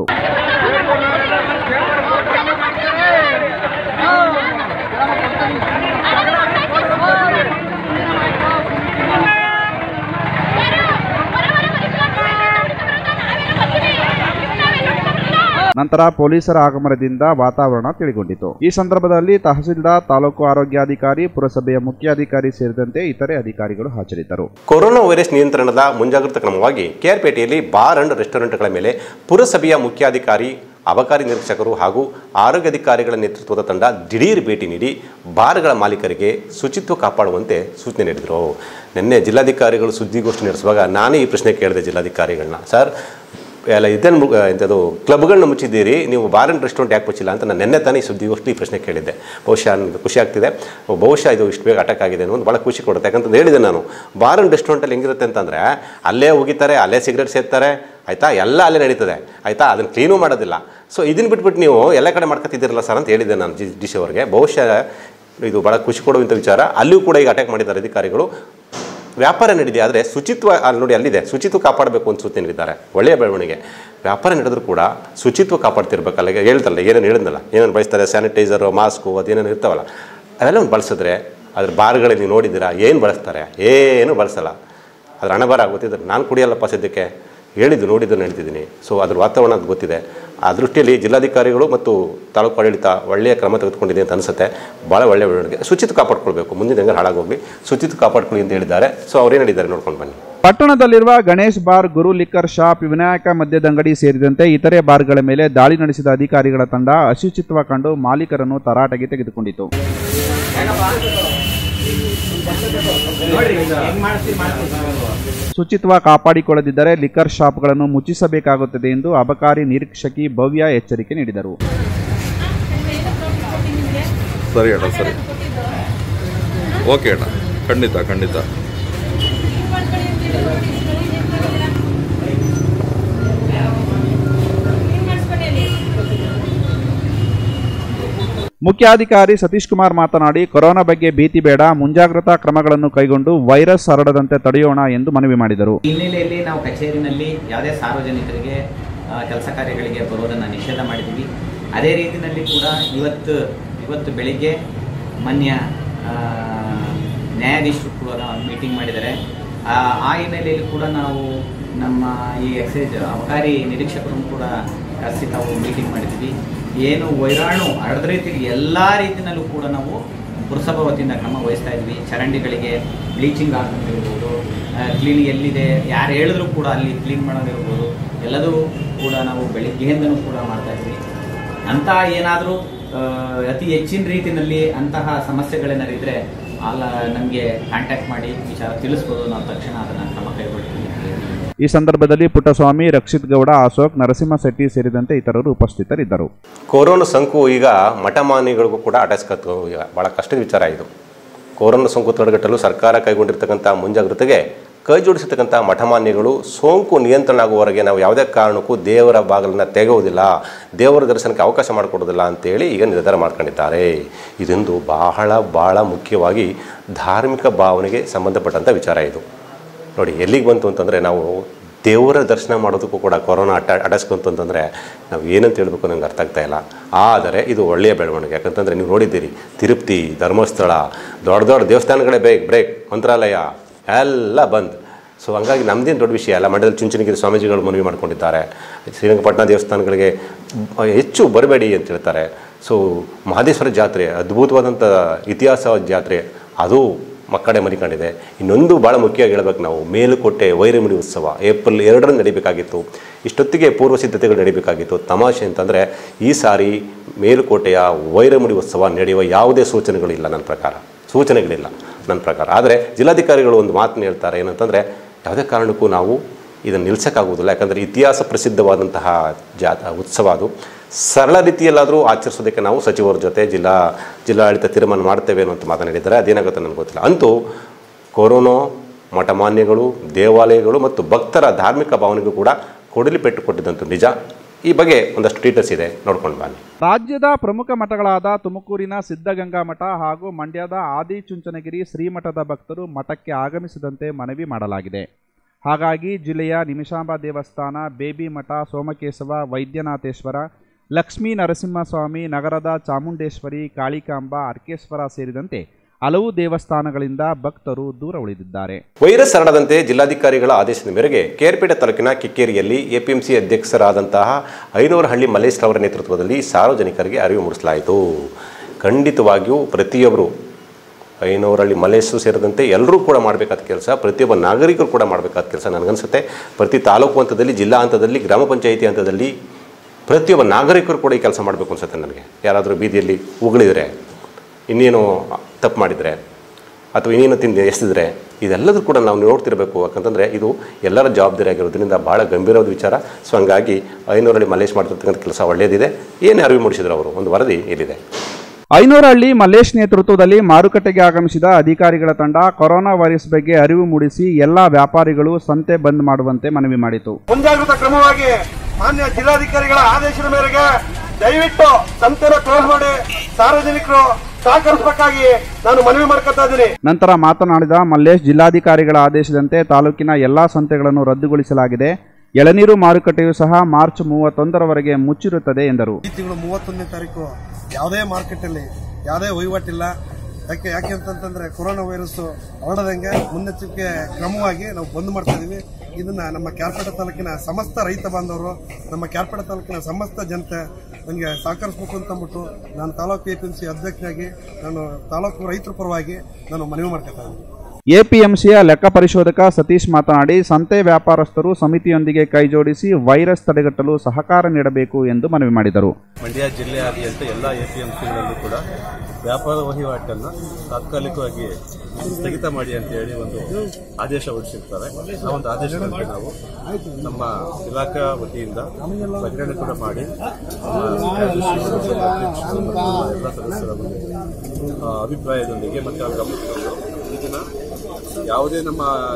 ನಂತರ ಪೊಲೀಸರ ಆಗಮನದಿಂದ ವಾತಾವರಣ ತಿಳಿಗೊಂಡಿತು ಈ ಸಂದರ್ಭದಲ್ಲಿ ತಹಸೀಲ್ದಾರ್ ತಾಲೂಕು ಆರೋಗ್ಯಾಧಿಕಾರಿ ಪುರಸಭೆಯ ಮುಖ್ಯಾಧಿಕಾರಿ ಸೇರಿದಂತೆ ಇತರೆ ಅಧಿಕಾರಿಗಳು ಹಾಜರಿದ್ದರು ಕೊರೋನಾ ವೈರಸ್ ನಿಯಂತ್ರಣದ ಮುಂಜಾಗ್ರತಾ ಕ್ರಮವಾಗಿ ಕೆಆರ್ಪೇಟೆಯಲ್ಲಿ ಬಾರ್ ಅಂಡ್ ರೆಸ್ಟೋರೆಂಟ್ಗಳ ಮೇಲೆ ಪುರಸಭೆಯ ಮುಖ್ಯಾಧಿಕಾರಿ ಅಬಕಾರಿ ನಿರೀಕ್ಷಕರು ಹಾಗೂ ಆರೋಗ್ಯಾಧಿಕಾರಿಗಳ ನೇತೃತ್ವದ ತಂಡ ದಿಢೀರ್ ಭೇಟಿ ನೀಡಿ ಬಾರ್ಗಳ ಮಾಲೀಕರಿಗೆ ಶುಚಿತ್ವ ಕಾಪಾಡುವಂತೆ ಸೂಚನೆ ನೀಡಿದರು ನಿನ್ನೆ ಜಿಲ್ಲಾಧಿಕಾರಿಗಳು ಸುದ್ದಿಗೋಷ್ಠಿ ನಡೆಸುವಾಗ ನಾನೇ ಈ ಪ್ರಶ್ನೆ ಕೇಳಿದೆ ಜಿಲ್ಲಾಧಿಕಾರಿಗಳನ್ನ ಸರ್ ಎಲ್ಲ ಇದೇನು ಎಂಥದ್ದು ಕ್ಲಬ್ಗಳನ್ನ ಮುಚ್ಚಿದ್ದೀರಿ ನೀವು ಬಾರ್ ಆ್ಯಂಡ್ ರೆಸ್ಟೋರೆಂಟ್ ಯಾಕೆ ಮುಚ್ಚಿಲ್ಲ ಅಂತ ನಾನು ನಿನ್ನೆ ತಾನೇ ಈ ಸುದ್ದಿಗೋಷ್ಠಿ ಈ ಪ್ರಶ್ನೆ ಕೇಳಿದ್ದೆ ಬಹುಶಃ ನನಗೆ ಖುಷಿ ಆಗ್ತಿದೆ ಬಹುಶಃ ಇದು ಇಷ್ಟು ಬೇಗ ಅಟ್ಯಾಕ್ ಆಗಿದೆ ಅನ್ನೋದು ಭಾಳ ಖುಷಿ ಕೊಡುತ್ತೆ ಯಾಕಂತಂದು ಹೇಳಿದೆ ನಾನು ಬಾರ್ ಆ್ಯಂಡ್ ರೆಸ್ಟೋರೆಂಟಲ್ಲಿ ಹೆಂಗಿರುತ್ತೆ ಅಂತಂದರೆ ಅಲ್ಲೇ ಹೋಗಿತಾರೆ ಅಲ್ಲೇ ಸಿಗರೇಟ್ ಸೇರ್ತಾರೆ ಆಯಿತಾ ಎಲ್ಲ ಅಲ್ಲೇ ನಡೀತದೆ ಆಯಿತಾ ಅದನ್ನು ಕ್ಲೀನೂ ಮಾಡೋದಿಲ್ಲ ಸೊ ಇದನ್ನು ಬಿಟ್ಬಿಟ್ಟು ನೀವು ಎಲ್ಲ ಕಡೆ ಮಾಡ್ಕೊತಿದ್ದೀರಲ್ಲ ಸರ್ ಅಂತ ಹೇಳಿದ್ದೆ ನಾನು ಜಿ ಡಿ ಸಿ ಅವರಿಗೆ ಬಹುಶಃ ಇದು ಭಾಳ ಖುಷಿ ಕೊಡುವಂಥ ವಿಚಾರ ಅಲ್ಲಿಯೂ ಕೂಡ ಈಗ ಅಟ್ಯಾಕ್ ಮಾಡಿದ್ದಾರೆ ಅಧಿಕಾರಿಗಳು ವ್ಯಾಪಾರ ನಡೆದಿದೆ ಆದರೆ ಶುಚಿತ್ವ ಅಲ್ಲಿ ನೋಡಿ ಅಲ್ಲಿದೆ ಶುಚಿತ್ವ ಕಾಪಾಡಬೇಕು ಅಂತ ಸೂಚನೆ ನೀಡಿದ್ದಾರೆ ಒಳ್ಳೆಯ ಬೆಳವಣಿಗೆ ವ್ಯಾಪಾರ ನಡೆದರೂ ಕೂಡ ಶುಚಿತ್ವ ಕಾಪಾಡ್ತಿರ್ಬೇಕಲ್ಲ ಈಗ ಹೇಳ್ತಲ್ಲ ಏನೇನು ಹೇಳಿದ್ನಲ್ಲ ಏನೇನು ಬಳಸ್ತಾರೆ ಸ್ಯಾನಿಟೈಸರು ಮಾಸ್ಕು ಅದೇನೇನು ಇರ್ತಾವಲ್ಲ ಅವೆಲ್ಲ ಒಂದು ಬಳಸಿದ್ರೆ ಅದ್ರ ಬಾರ್ಗಳಲ್ಲಿ ನೀವು ನೋಡಿದ್ದೀರಾ ಏನು ಬಳಸ್ತಾರೆ ಏನು ಬಳಸಲ್ಲ ಅದ್ರ ಹಣಭಾರ ಗೊತ್ತಿದ್ರೆ ನಾನು ಕುಡಿಯಲ್ಲಪ್ಪ ಸದ್ಯಕ್ಕೆ ಹೇಳಿದ್ದು ನೋಡಿದ್ದು ನಡೀತಿದ್ದೀನಿ ಸೊ ಅದ್ರ ವಾತಾವರಣ ಅದು ಗೊತ್ತಿದೆ ಆ ದೃಷ್ಟಿಯಲ್ಲಿ ಜಿಲ್ಲಾಧಿಕಾರಿಗಳು ಮತ್ತು ತಾಲೂಕು ಆಡಳಿತ ಒಳ್ಳೆಯ ಕ್ರಮ ತೆಗೆದುಕೊಂಡಿದೆ ಅಂತ ಅನಿಸುತ್ತೆ ಭಾಳ ಒಳ್ಳೆಯ ಬೆಳವಣಿಗೆ ಶುಚಿತ್ವ ಕಾಪಾಡ್ಕೊಳ್ಬೇಕು ಮುಂದಿನ ಹೆಂಗೆ ಹಾಳಾಗೋಗ್ಲಿ ಶುಚಿತ್ವ ಕಾಪಾಡ್ಕೊಳ್ಳಿ ಅಂತ ಹೇಳಿದ್ದಾರೆ ಸೊ ಅವ್ರೇನು ಹೇಳಿದ್ದಾರೆ ನೋಡ್ಕೊಂಡು ಬನ್ನಿ ಪಟ್ಟಣದಲ್ಲಿರುವ Ganesh bar Guru liquor shop Vinayaka ಮದ್ಯದಂಗಡಿ ಸೇರಿದಂತೆ ಇತರೆ ಬಾರ್ಗಳ ಮೇಲೆ ದಾಳಿ ನಡೆಸಿದ ಅಧಿಕಾರಿಗಳ ತಂಡ ಅಶುಚಿತ್ವ ಕಂಡು ಮಾಲೀಕರನ್ನು ತರಾಟೆಗೆ ತೆಗೆದುಕೊಂಡಿತು ಶುಚಿತ್ವ ಕಾಪಾಡಿಕೊಳ್ಳದಿದ್ದರೆ ಲಿಕ್ಕರ್ ಶಾಪ್ಗಳನ್ನು ಮುಚ್ಚಿಸಬೇಕಾಗುತ್ತದೆ ಎಂದು ಅಬಕಾರಿ ನಿರೀಕ್ಷಕಿ ಭವ್ಯ ಎಚ್ಚರಿಕೆ ನೀಡಿದರು ಸರಿ ಅಣ್ಣ ಸರಿ ಓಕೆ ಅಣ್ಣ ಖಂಡಿತ ಖಂಡಿತ ಮುಖ್ಯಾಧಿಕಾರಿ ಸತೀಶ್ ಕುಮಾರ್ ಮಾತನಾಡಿ ಕೊರೋನಾ ಬಗ್ಗೆ ಭೀತಿ ಬೇಡ ಮುಂಜಾಗ್ರತಾ ಕ್ರಮಗಳನ್ನು ಕೈಗೊಂಡು ವೈರಸ್ ಹರಡದಂತೆ ತಡೆಯೋಣ ಎಂದು ಮನವಿ ಮಾಡಿದರು ಹಿನ್ನೆಲೆಯಲ್ಲಿ ನಾವು ಕಚೇರಿನಲ್ಲಿ ಯಾವುದೇ ಸಾರ್ವಜನಿಕರಿಗೆ ಕೆಲಸ ಕಾರ್ಯಗಳಿಗೆ ಬರೋದನ್ನು ನಿಷೇಧ ಮಾಡಿದ್ದೀವಿ ಅದೇ ರೀತಿಯಲ್ಲಿ ಕೂಡ ಇವತ್ತು ಇವತ್ತು ಬೆಳಿಗ್ಗೆ ಮಾನ್ಯ ಆ, ನ್ಯಾಯಾಧೀಶರು ಕೂಡ ಮೀಟಿಂಗ್ ಮಾಡಿದ್ದಾರೆ ಆ ಆ ಹಿನ್ನೆಲೆಯಲ್ಲಿ ಕೂಡ ನಾವು ನಮ್ಮ ಈ ಎಕ್ಸೈಸ್ ಅಬಕಾರಿ ನಿರೀಕ್ಷಕರನ್ನು ಕೂಡ ಕರೆಸಿ ನಾವು ಮೀಟಿಂಗ್ ಮಾಡಿದ್ವಿ ಏನು ವೈರಾಣು ಹರಡದ ರೀತಿಯಲ್ಲಿ ಎಲ್ಲ ರೀತಿಯಲ್ಲೂ ಕೂಡ ನಾವು ಪುರಸಭಾ ವತಿಯಿಂದ ಕ್ರಮ ವಹಿಸ್ತಾ ಇದ್ವಿ ಚರಂಡಿಗಳಿಗೆ ಬ್ಲೀಚಿಂಗ್ ಹಾಕೋದಿರ್ಬೋದು ಕ್ಲೀನ್ ಎಲ್ಲಿದೆ ಯಾರು ಹೇಳಿದ್ರು ಕೂಡ ಅಲ್ಲಿ ಕ್ಲೀನ್ ಮಾಡೋದಿರ್ಬೋದು ಎಲ್ಲದೂ ಕೂಡ ನಾವು ಬೆಳಿಗ್ಗೆಯಿಂದನೂ ಕೂಡ ಮಾಡ್ತಾ ಇದ್ವಿ ಅಂತಹ ಏನಾದರೂ ಅತಿ ಹೆಚ್ಚಿನ ರೀತಿಯಲ್ಲಿ ಅಂತಹ ಸಮಸ್ಯೆಗಳೇನಾದ್ರು ಇದ್ದರೆ ಅಲ್ಲ ನಮಗೆ ಕಾಂಟ್ಯಾಕ್ಟ್ ಮಾಡಿ ವಿಚಾರ ತಿಳಿಸ್ಬೋದು ನಾವು ತಕ್ಷಣ ಅದನ್ನು ಕ್ರಮ ಕೈಗೊಳ್ತೀವಿ ಈ ಸಂದರ್ಭದಲ್ಲಿ ಪುಟ್ಟಸ್ವಾಮಿ ರಕ್ಷಿತ್ ಗೌಡ ಅಶೋಕ್ ನರಸಿಂಹಶೆಟ್ಟಿ ಸೇರಿದಂತೆ ಇತರರು ಉಪಸ್ಥಿತರಿದ್ದರು ಕೊರೋನಾ ಸೋಂಕು ಈಗ ಮಠಮಾನ್ಯಗಳಿಗೂ ಕೂಡ ಅಟಸ್ಕತ್ತು ಈಗ ಭಾಳ ಕಷ್ಟದ ವಿಚಾರ ಇದು ಕೊರೋನಾ ಸೋಂಕು ತಡೆಗಟ್ಟಲು ಸರ್ಕಾರ ಕೈಗೊಂಡಿರ್ತಕ್ಕಂಥ ಮುಂಜಾಗ್ರತೆಗೆ ಕೈ ಜೋಡಿಸಿರ್ತಕ್ಕಂಥ ಮಠಮಾನ್ಯಗಳು ಸೋಂಕು ನಿಯಂತ್ರಣ ಆಗುವವರೆಗೆ ನಾವು ಯಾವುದೇ ಕಾರಣಕ್ಕೂ ದೇವರ ಬಾಗಿಲನ್ನ ತೆಗೆಯುವುದಿಲ್ಲ ದೇವರ ದರ್ಶನಕ್ಕೆ ಅವಕಾಶ ಮಾಡಿಕೊಡೋದಿಲ್ಲ ಅಂತೇಳಿ ಈಗ ನಿರ್ಧಾರ ಮಾಡ್ಕೊಂಡಿದ್ದಾರೆ ಇದೊಂದು ಬಹಳ ಭಾಳ ಮುಖ್ಯವಾಗಿ ಧಾರ್ಮಿಕ ಭಾವನೆಗೆ ಸಂಬಂಧಪಟ್ಟಂಥ ವಿಚಾರ ಇದು ನೋಡಿ ಎಲ್ಲಿಗೆ ಬಂತು ಅಂತಂದರೆ ನಾವು ದೇವರ ದರ್ಶನ ಮಾಡೋದಕ್ಕೂ ಕೂಡ ಕೊರೋನಾ ಅಟ ಅಡಸ್ಕೊಂತು ಅಂತಂದರೆ ನಾವು ಏನಂತ ಹೇಳಬೇಕು ನಂಗೆ ಅರ್ಥ ಆಗ್ತಾ ಇಲ್ಲ ಆದರೆ ಇದು ಒಳ್ಳೆಯ ಬೆಳವಣಿಗೆ ಯಾಕಂತಂದರೆ ನೀವು ನೋಡಿದ್ದೀರಿ ತಿರುಪತಿ ಧರ್ಮಸ್ಥಳ ದೊಡ್ಡ ದೊಡ್ಡ ದೇವಸ್ಥಾನಗಳೇ ಬೇಕ್ ಬ್ರೇಕ್ ಮಂತ್ರಾಲಯ ಎಲ್ಲ ಬಂದ್ ಸೊ ಹಂಗಾಗಿ ನಮ್ಮದೇನು ದೊಡ್ಡ ವಿಷಯ ಅಲ್ಲ ಮಂಡ್ಯದಲ್ಲಿ ಚುಂಚನಗಿರಿ ಸ್ವಾಮೀಜಿಗಳು ಮನವಿ ಮಾಡ್ಕೊಂಡಿದ್ದಾರೆ ಶ್ರೀರಂಗಪಟ್ಟಣ ದೇವಸ್ಥಾನಗಳಿಗೆ ಹೆಚ್ಚು ಬರಬೇಡಿ ಅಂತ ಹೇಳ್ತಾರೆ ಸೊ ಮಹದೇಶ್ವರ ಜಾತ್ರೆ ಅದ್ಭುತವಾದಂಥ ಇತಿಹಾಸ ಜಾತ್ರೆ ಅದು ಮಕ್ಕಳೇ ಮರಿಕೊಂಡಿದೆ ಇನ್ನೊಂದು ಭಾಳ ಮುಖ್ಯವಾಗಿ ಹೇಳ್ಬೇಕು ನಾವು ಮೇಲುಕೋಟೆ ವೈರಮುಡಿ ಉತ್ಸವ ಏಪ್ರಿಲ್ ಎರಡರಂದು ನಡೀಬೇಕಾಗಿತ್ತು ಇಷ್ಟೊತ್ತಿಗೆ ಪೂರ್ವ ಸಿದ್ಧತೆಗಳು ನಡೀಬೇಕಾಗಿತ್ತು ತಮಾಷೆ ಅಂತಂದರೆ ಈ ಸಾರಿ ಮೇಲುಕೋಟೆಯ ವೈರಮುಡಿ ಉತ್ಸವ ನಡೆಯುವ ಯಾವುದೇ ಸೂಚನೆಗಳಿಲ್ಲ ನನ್ನ ಪ್ರಕಾರ ಸೂಚನೆಗಳಿಲ್ಲ ನನ್ನ ಪ್ರಕಾರ ಆದರೆ ಜಿಲ್ಲಾಧಿಕಾರಿಗಳು ಒಂದು ಮಾತನ್ನು ಹೇಳ್ತಾರೆ ಏನಂತಂದರೆ ಯಾವುದೇ ಕಾರಣಕ್ಕೂ ನಾವು ಇದನ್ನು ನಿಲ್ಸೋಕ್ಕಾಗೋದಿಲ್ಲ ಯಾಕಂದರೆ ಇತಿಹಾಸ ಪ್ರಸಿದ್ಧವಾದಂತಹ ಜಾತ ಉತ್ಸವ ಅದು ಸರಳ ರೀತಿಯಲ್ಲಾದರೂ ಆಚರಿಸೋದಕ್ಕೆ ನಾವು ಸಚಿವರ ಜೊತೆ ಜಿಲ್ಲಾ ಜಿಲ್ಲಾಡಳಿತ ತೀರ್ಮಾನ ಮಾಡ್ತೇವೆ ಅನ್ನೋ ಮಾತನಾಡಿದ್ದಾರೆ ಅದೇನಾಗುತ್ತೆ ನನಗೆ ಗೊತ್ತಿಲ್ಲ ಅಂತೂ ಕೊರೋನಾ ಮಠಮಾನ್ಯಗಳು ದೇವಾಲಯಗಳು ಮತ್ತು ಭಕ್ತರ ಧಾರ್ಮಿಕ ಭಾವನೆಗೂ ಕೂಡ ಕೊಡಲಿ ಪೆಟ್ಟು ಕೊಟ್ಟಿದ್ದಂತೂ ನಿಜ ಈ ಬಗ್ಗೆ ಒಂದಷ್ಟು ಟ್ವೀಟರ್ಸ್ ಇದೆ ನೋಡ್ಕೊಂಡು ಬನ್ನಿ ರಾಜ್ಯದ ಪ್ರಮುಖ ಮಠಗಳಾದ ತುಮಕೂರಿನ ಸಿದ್ಧಗಂಗಾ ಮಠ ಹಾಗೂ ಮಂಡ್ಯದ ಆದಿಚುಂಚನಗಿರಿ ಶ್ರೀಮಠದ ಭಕ್ತರು ಮಠಕ್ಕೆ ಆಗಮಿಸದಂತೆ ಮನವಿ ಮಾಡಲಾಗಿದೆ ಹಾಗಾಗಿ ಜಿಲ್ಲೆಯ ನಿಮಿಷಾಂಬ ದೇವಸ್ಥಾನ ಬೇಬಿ ಮಠ ಸೋಮಕೇಶವ ವೈದ್ಯನಾಥೇಶ್ವರ ಲಕ್ಷ್ಮೀ ನರಸಿಂಹಸ್ವಾಮಿ ನಗರದ ಚಾಮುಂಡೇಶ್ವರಿ ಕಾಳಿಕಾಂಬ ಅರ್ಕೇಶ್ವರ ಸೇರಿದಂತೆ ಹಲವು ದೇವಸ್ಥಾನಗಳಿಂದ ಭಕ್ತರು ದೂರ ಉಳಿದಿದ್ದಾರೆ ವೈರಸ್ ಹರಡದಂತೆ ಜಿಲ್ಲಾಧಿಕಾರಿಗಳ ಆದೇಶದ ಮೇರೆಗೆ ಕೇರ್ಪೇಟೆ ತಾಲೂಕಿನ ಕಿಕ್ಕೇರಿಯಲ್ಲಿ ಎಪಿಎಂಸಿ ಅಧ್ಯಕ್ಷರಾದಂತಹ ಐನೂರಹಳ್ಳಿ ಮಲ್ಲೇಶ್ ಅವರ ನೇತೃತ್ವದಲ್ಲಿ ಸಾರ್ವಜನಿಕರಿಗೆ ಅರಿವು ಮೂಡಿಸಲಾಯಿತು ಖಂಡಿತವಾಗಿಯೂ ಪ್ರತಿಯೊಬ್ಬರು ಐನೂರಹಳ್ಳಿ ಮಲ್ಲೇಶು ಸೇರಿದಂತೆ ಎಲ್ಲರೂ ಕೂಡ ಮಾಡಬೇಕಾದ ಕೆಲಸ ಪ್ರತಿಯೊಬ್ಬ ನಾಗರಿಕರು ಕೂಡ ಮಾಡಬೇಕಾದ ಕೆಲಸ ನನಗನ್ಸುತ್ತೆ ಪ್ರತಿ ತಾಲೂಕು ಹಂತದಲ್ಲಿ ಜಿಲ್ಲಾ ಹಂತದಲ್ಲಿ ಗ್ರಾಮ ಪಂಚಾಯಿತಿ ಹಂತದಲ್ಲಿ ಪ್ರತಿಯೊಬ್ಬ ನಾಗರಿಕರು ಕೂಡ ಈ ಕೆಲಸ ಮಾಡಬೇಕು ಅನ್ಸುತ್ತೆ ನನಗೆ ಯಾರಾದರೂ ಬೀದಿಯಲ್ಲಿ ಉಗುಳಿದರೆ ಇನ್ನೇನು ತಪ್ಪು ಮಾಡಿದರೆ ಅಥವಾ ಇನ್ನೇನು ತಿಂದು ಎಸೆದಿದ್ರೆ ಇದೆಲ್ಲದೂ ಕೂಡ ನಾವು ನೋಡ್ತಿರಬೇಕು ಯಾಕಂತಂದರೆ ಇದು ಎಲ್ಲರ ಜವಾಬ್ದಾರಿ ಆಗಿರೋದ್ರಿಂದ ಭಾಳ ಗಂಭೀರವಾದ ವಿಚಾರ ಸೊ ಹಂಗಾಗಿ ಐನೂರಲ್ಲಿ ಮಲ್ಲೇಶ್ ಮಾಡ್ತಿರ್ತಕ್ಕಂಥ ಕೆಲಸ ಒಳ್ಳೆಯದಿದೆ ಏನು ಅರಿವು ಮೂಡಿಸಿದ್ರು ಅವರು ಒಂದು ವರದಿ ಇಲ್ಲಿದೆ ಐನೂರಹಳ್ಳಿ ಮಲ್ಲೇಶ್ ನೇತೃತ್ವದಲ್ಲಿ ಮಾರುಕಟ್ಟೆಗೆ ಆಗಮಿಸಿದ ಅಧಿಕಾರಿಗಳ ತಂಡ ಕೊರೋನಾ ವೈರಸ್ ಬಗ್ಗೆ ಅರಿವು ಮೂಡಿಸಿ ಎಲ್ಲಾ ವ್ಯಾಪಾರಿಗಳು ಸಂತೆ ಬಂದ್ ಮಾಡುವಂತೆ ಮನವಿ ಮಾಡಿತು ಮುಂಜಾಗ್ರತಾ ಕ್ರಮವಾಗಿ ಮಾನ್ಯ ಜಿಲ್ಲಾಧಿಕಾರಿಗಳ ಆದೇಶದ ಮೇರೆಗೆ ದಯವಿಟ್ಟು ಸಂತೆನ ಕ್ಲೋಸ್ ಮಾಡಿ ಸಾರ್ವಜನಿಕರು ಸಹಕರಿಸಬೇಕಾಗಿ ನಾನು ಮನವಿ ಮಾಡ್ಕೊತಾ ಇದ್ದೀನಿ ನಂತರ ಮಾತನಾಡಿದ ಮಲ್ಲೇಶ್ ಜಿಲ್ಲಾಧಿಕಾರಿಗಳ ಆದೇಶದಂತೆ ತಾಲೂಕಿನ ಎಲ್ಲಾ ಸಂತೆಗಳನ್ನು ರದ್ದುಗೊಳಿಸಲಾಗಿದೆ ಎಳನೀರು ಮಾರುಕಟ್ಟೆಯೂ ಸಹ ಮಾರ್ಚ್ ಮೂವತ್ತೊಂದರವರೆಗೆ ಮುಚ್ಚಿರುತ್ತದೆ ಎಂದರು ಈ ತಿಂಗಳು ಮೂವತ್ತೊಂದನೇ ತಾರೀಕು ಯಾವುದೇ ಮಾರ್ಕೆಟಲ್ಲಿ ಯಾವುದೇ ವಹಿವಾಟಿಲ್ಲ ಯಾಕೆ ಯಾಕೆ ಅಂತಂತಂದ್ರೆ ಕೊರೋನಾ ವೈರಸ್ ಹರಡದಂಗೆ ಮುನ್ನೆಚ್ಚರಿಕೆ ಕ್ರಮವಾಗಿ ನಾವು ಬಂದ್ ಮಾಡ್ತಾ ಇದೀವಿ ಇದನ್ನ ನಮ್ಮ ಕ್ಯಾರ್ಪೇಟೆ ತಾಲೂಕಿನ ಸಮಸ್ತ ರೈತ ಬಾಂಧವರು ನಮ್ಮ ಕ್ಯಾರ್ಪೇಟೆ ತಾಲೂಕಿನ ಸಮಸ್ತ ಜನತೆ ನನಗೆ ಸಹಕರಿಸಬೇಕು ಅಂತ ಅಂದ್ಬಿಟ್ಟು ನಾನು ತಾಲೂಕು ಎಪಿಎಂಸಿ ಅಧ್ಯಕ್ಷನಾಗಿ ನಾನು ತಾಲೂಕು ರೈತರ ಪರವಾಗಿ ನಾನು ಮನವಿ ಮಾಡ್ಕೊತಾ ಇದ್ದೀನಿ ಎಪಿಎಂಸಿಯ ಲೆಕ್ಕ ಪರಿಶೋಧಕ ಸತೀಶ್ ಮಾತನಾಡಿ ಸಂತೆ ವ್ಯಾಪಾರಸ್ಥರು ಸಮಿತಿಯೊಂದಿಗೆ ಕೈಜೋಡಿಸಿ ವೈರಸ್ ತಡೆಗಟ್ಟಲು ಸಹಕಾರ ನೀಡಬೇಕು ಎಂದು ಮನವಿ ಮಾಡಿದರು ಮಂಡ್ಯ ಜಿಲ್ಲೆಯಾದ್ಯಂತ ಎಲ್ಲ ಎಪಿಎಂಸಿಗಳಲ್ಲೂ ಕೂಡ ವ್ಯಾಪಾರ ವಹಿವಾಟನ್ನು ತಾತ್ಕಾಲಿಕವಾಗಿ ಸ್ಥಗಿತ ಮಾಡಿ ಅಂತ ಹೇಳಿ ಒಂದು ಆದೇಶ ಹೊರಡಿಸಿರ್ತಾರೆ ಆ ಒಂದು ಆದೇಶದಂತೆ ನಾವು ನಮ್ಮ ಇಲಾಖಾ ವತಿಯಿಂದ ಪ್ರಕಟಣೆ ಕೂಡ ಮಾಡಿ ನಮ್ಮ ಕಾರ್ಯದರ್ಶಿಗಳು, ಅಧ್ಯಕ್ಷರು ಮತ್ತು ಎಲ್ಲ ಸದಸ್ಯರ ಒಂದು, ಆ, ಅಭಿಪ್ರಾಯದೊಂದಿಗೆ ಮತ್ತೆ ಅವರ ಗಮನಕ್ಕೆ ತಂದು ಈ ದಿನ ಯಾವುದೇ ನಮ್ಮ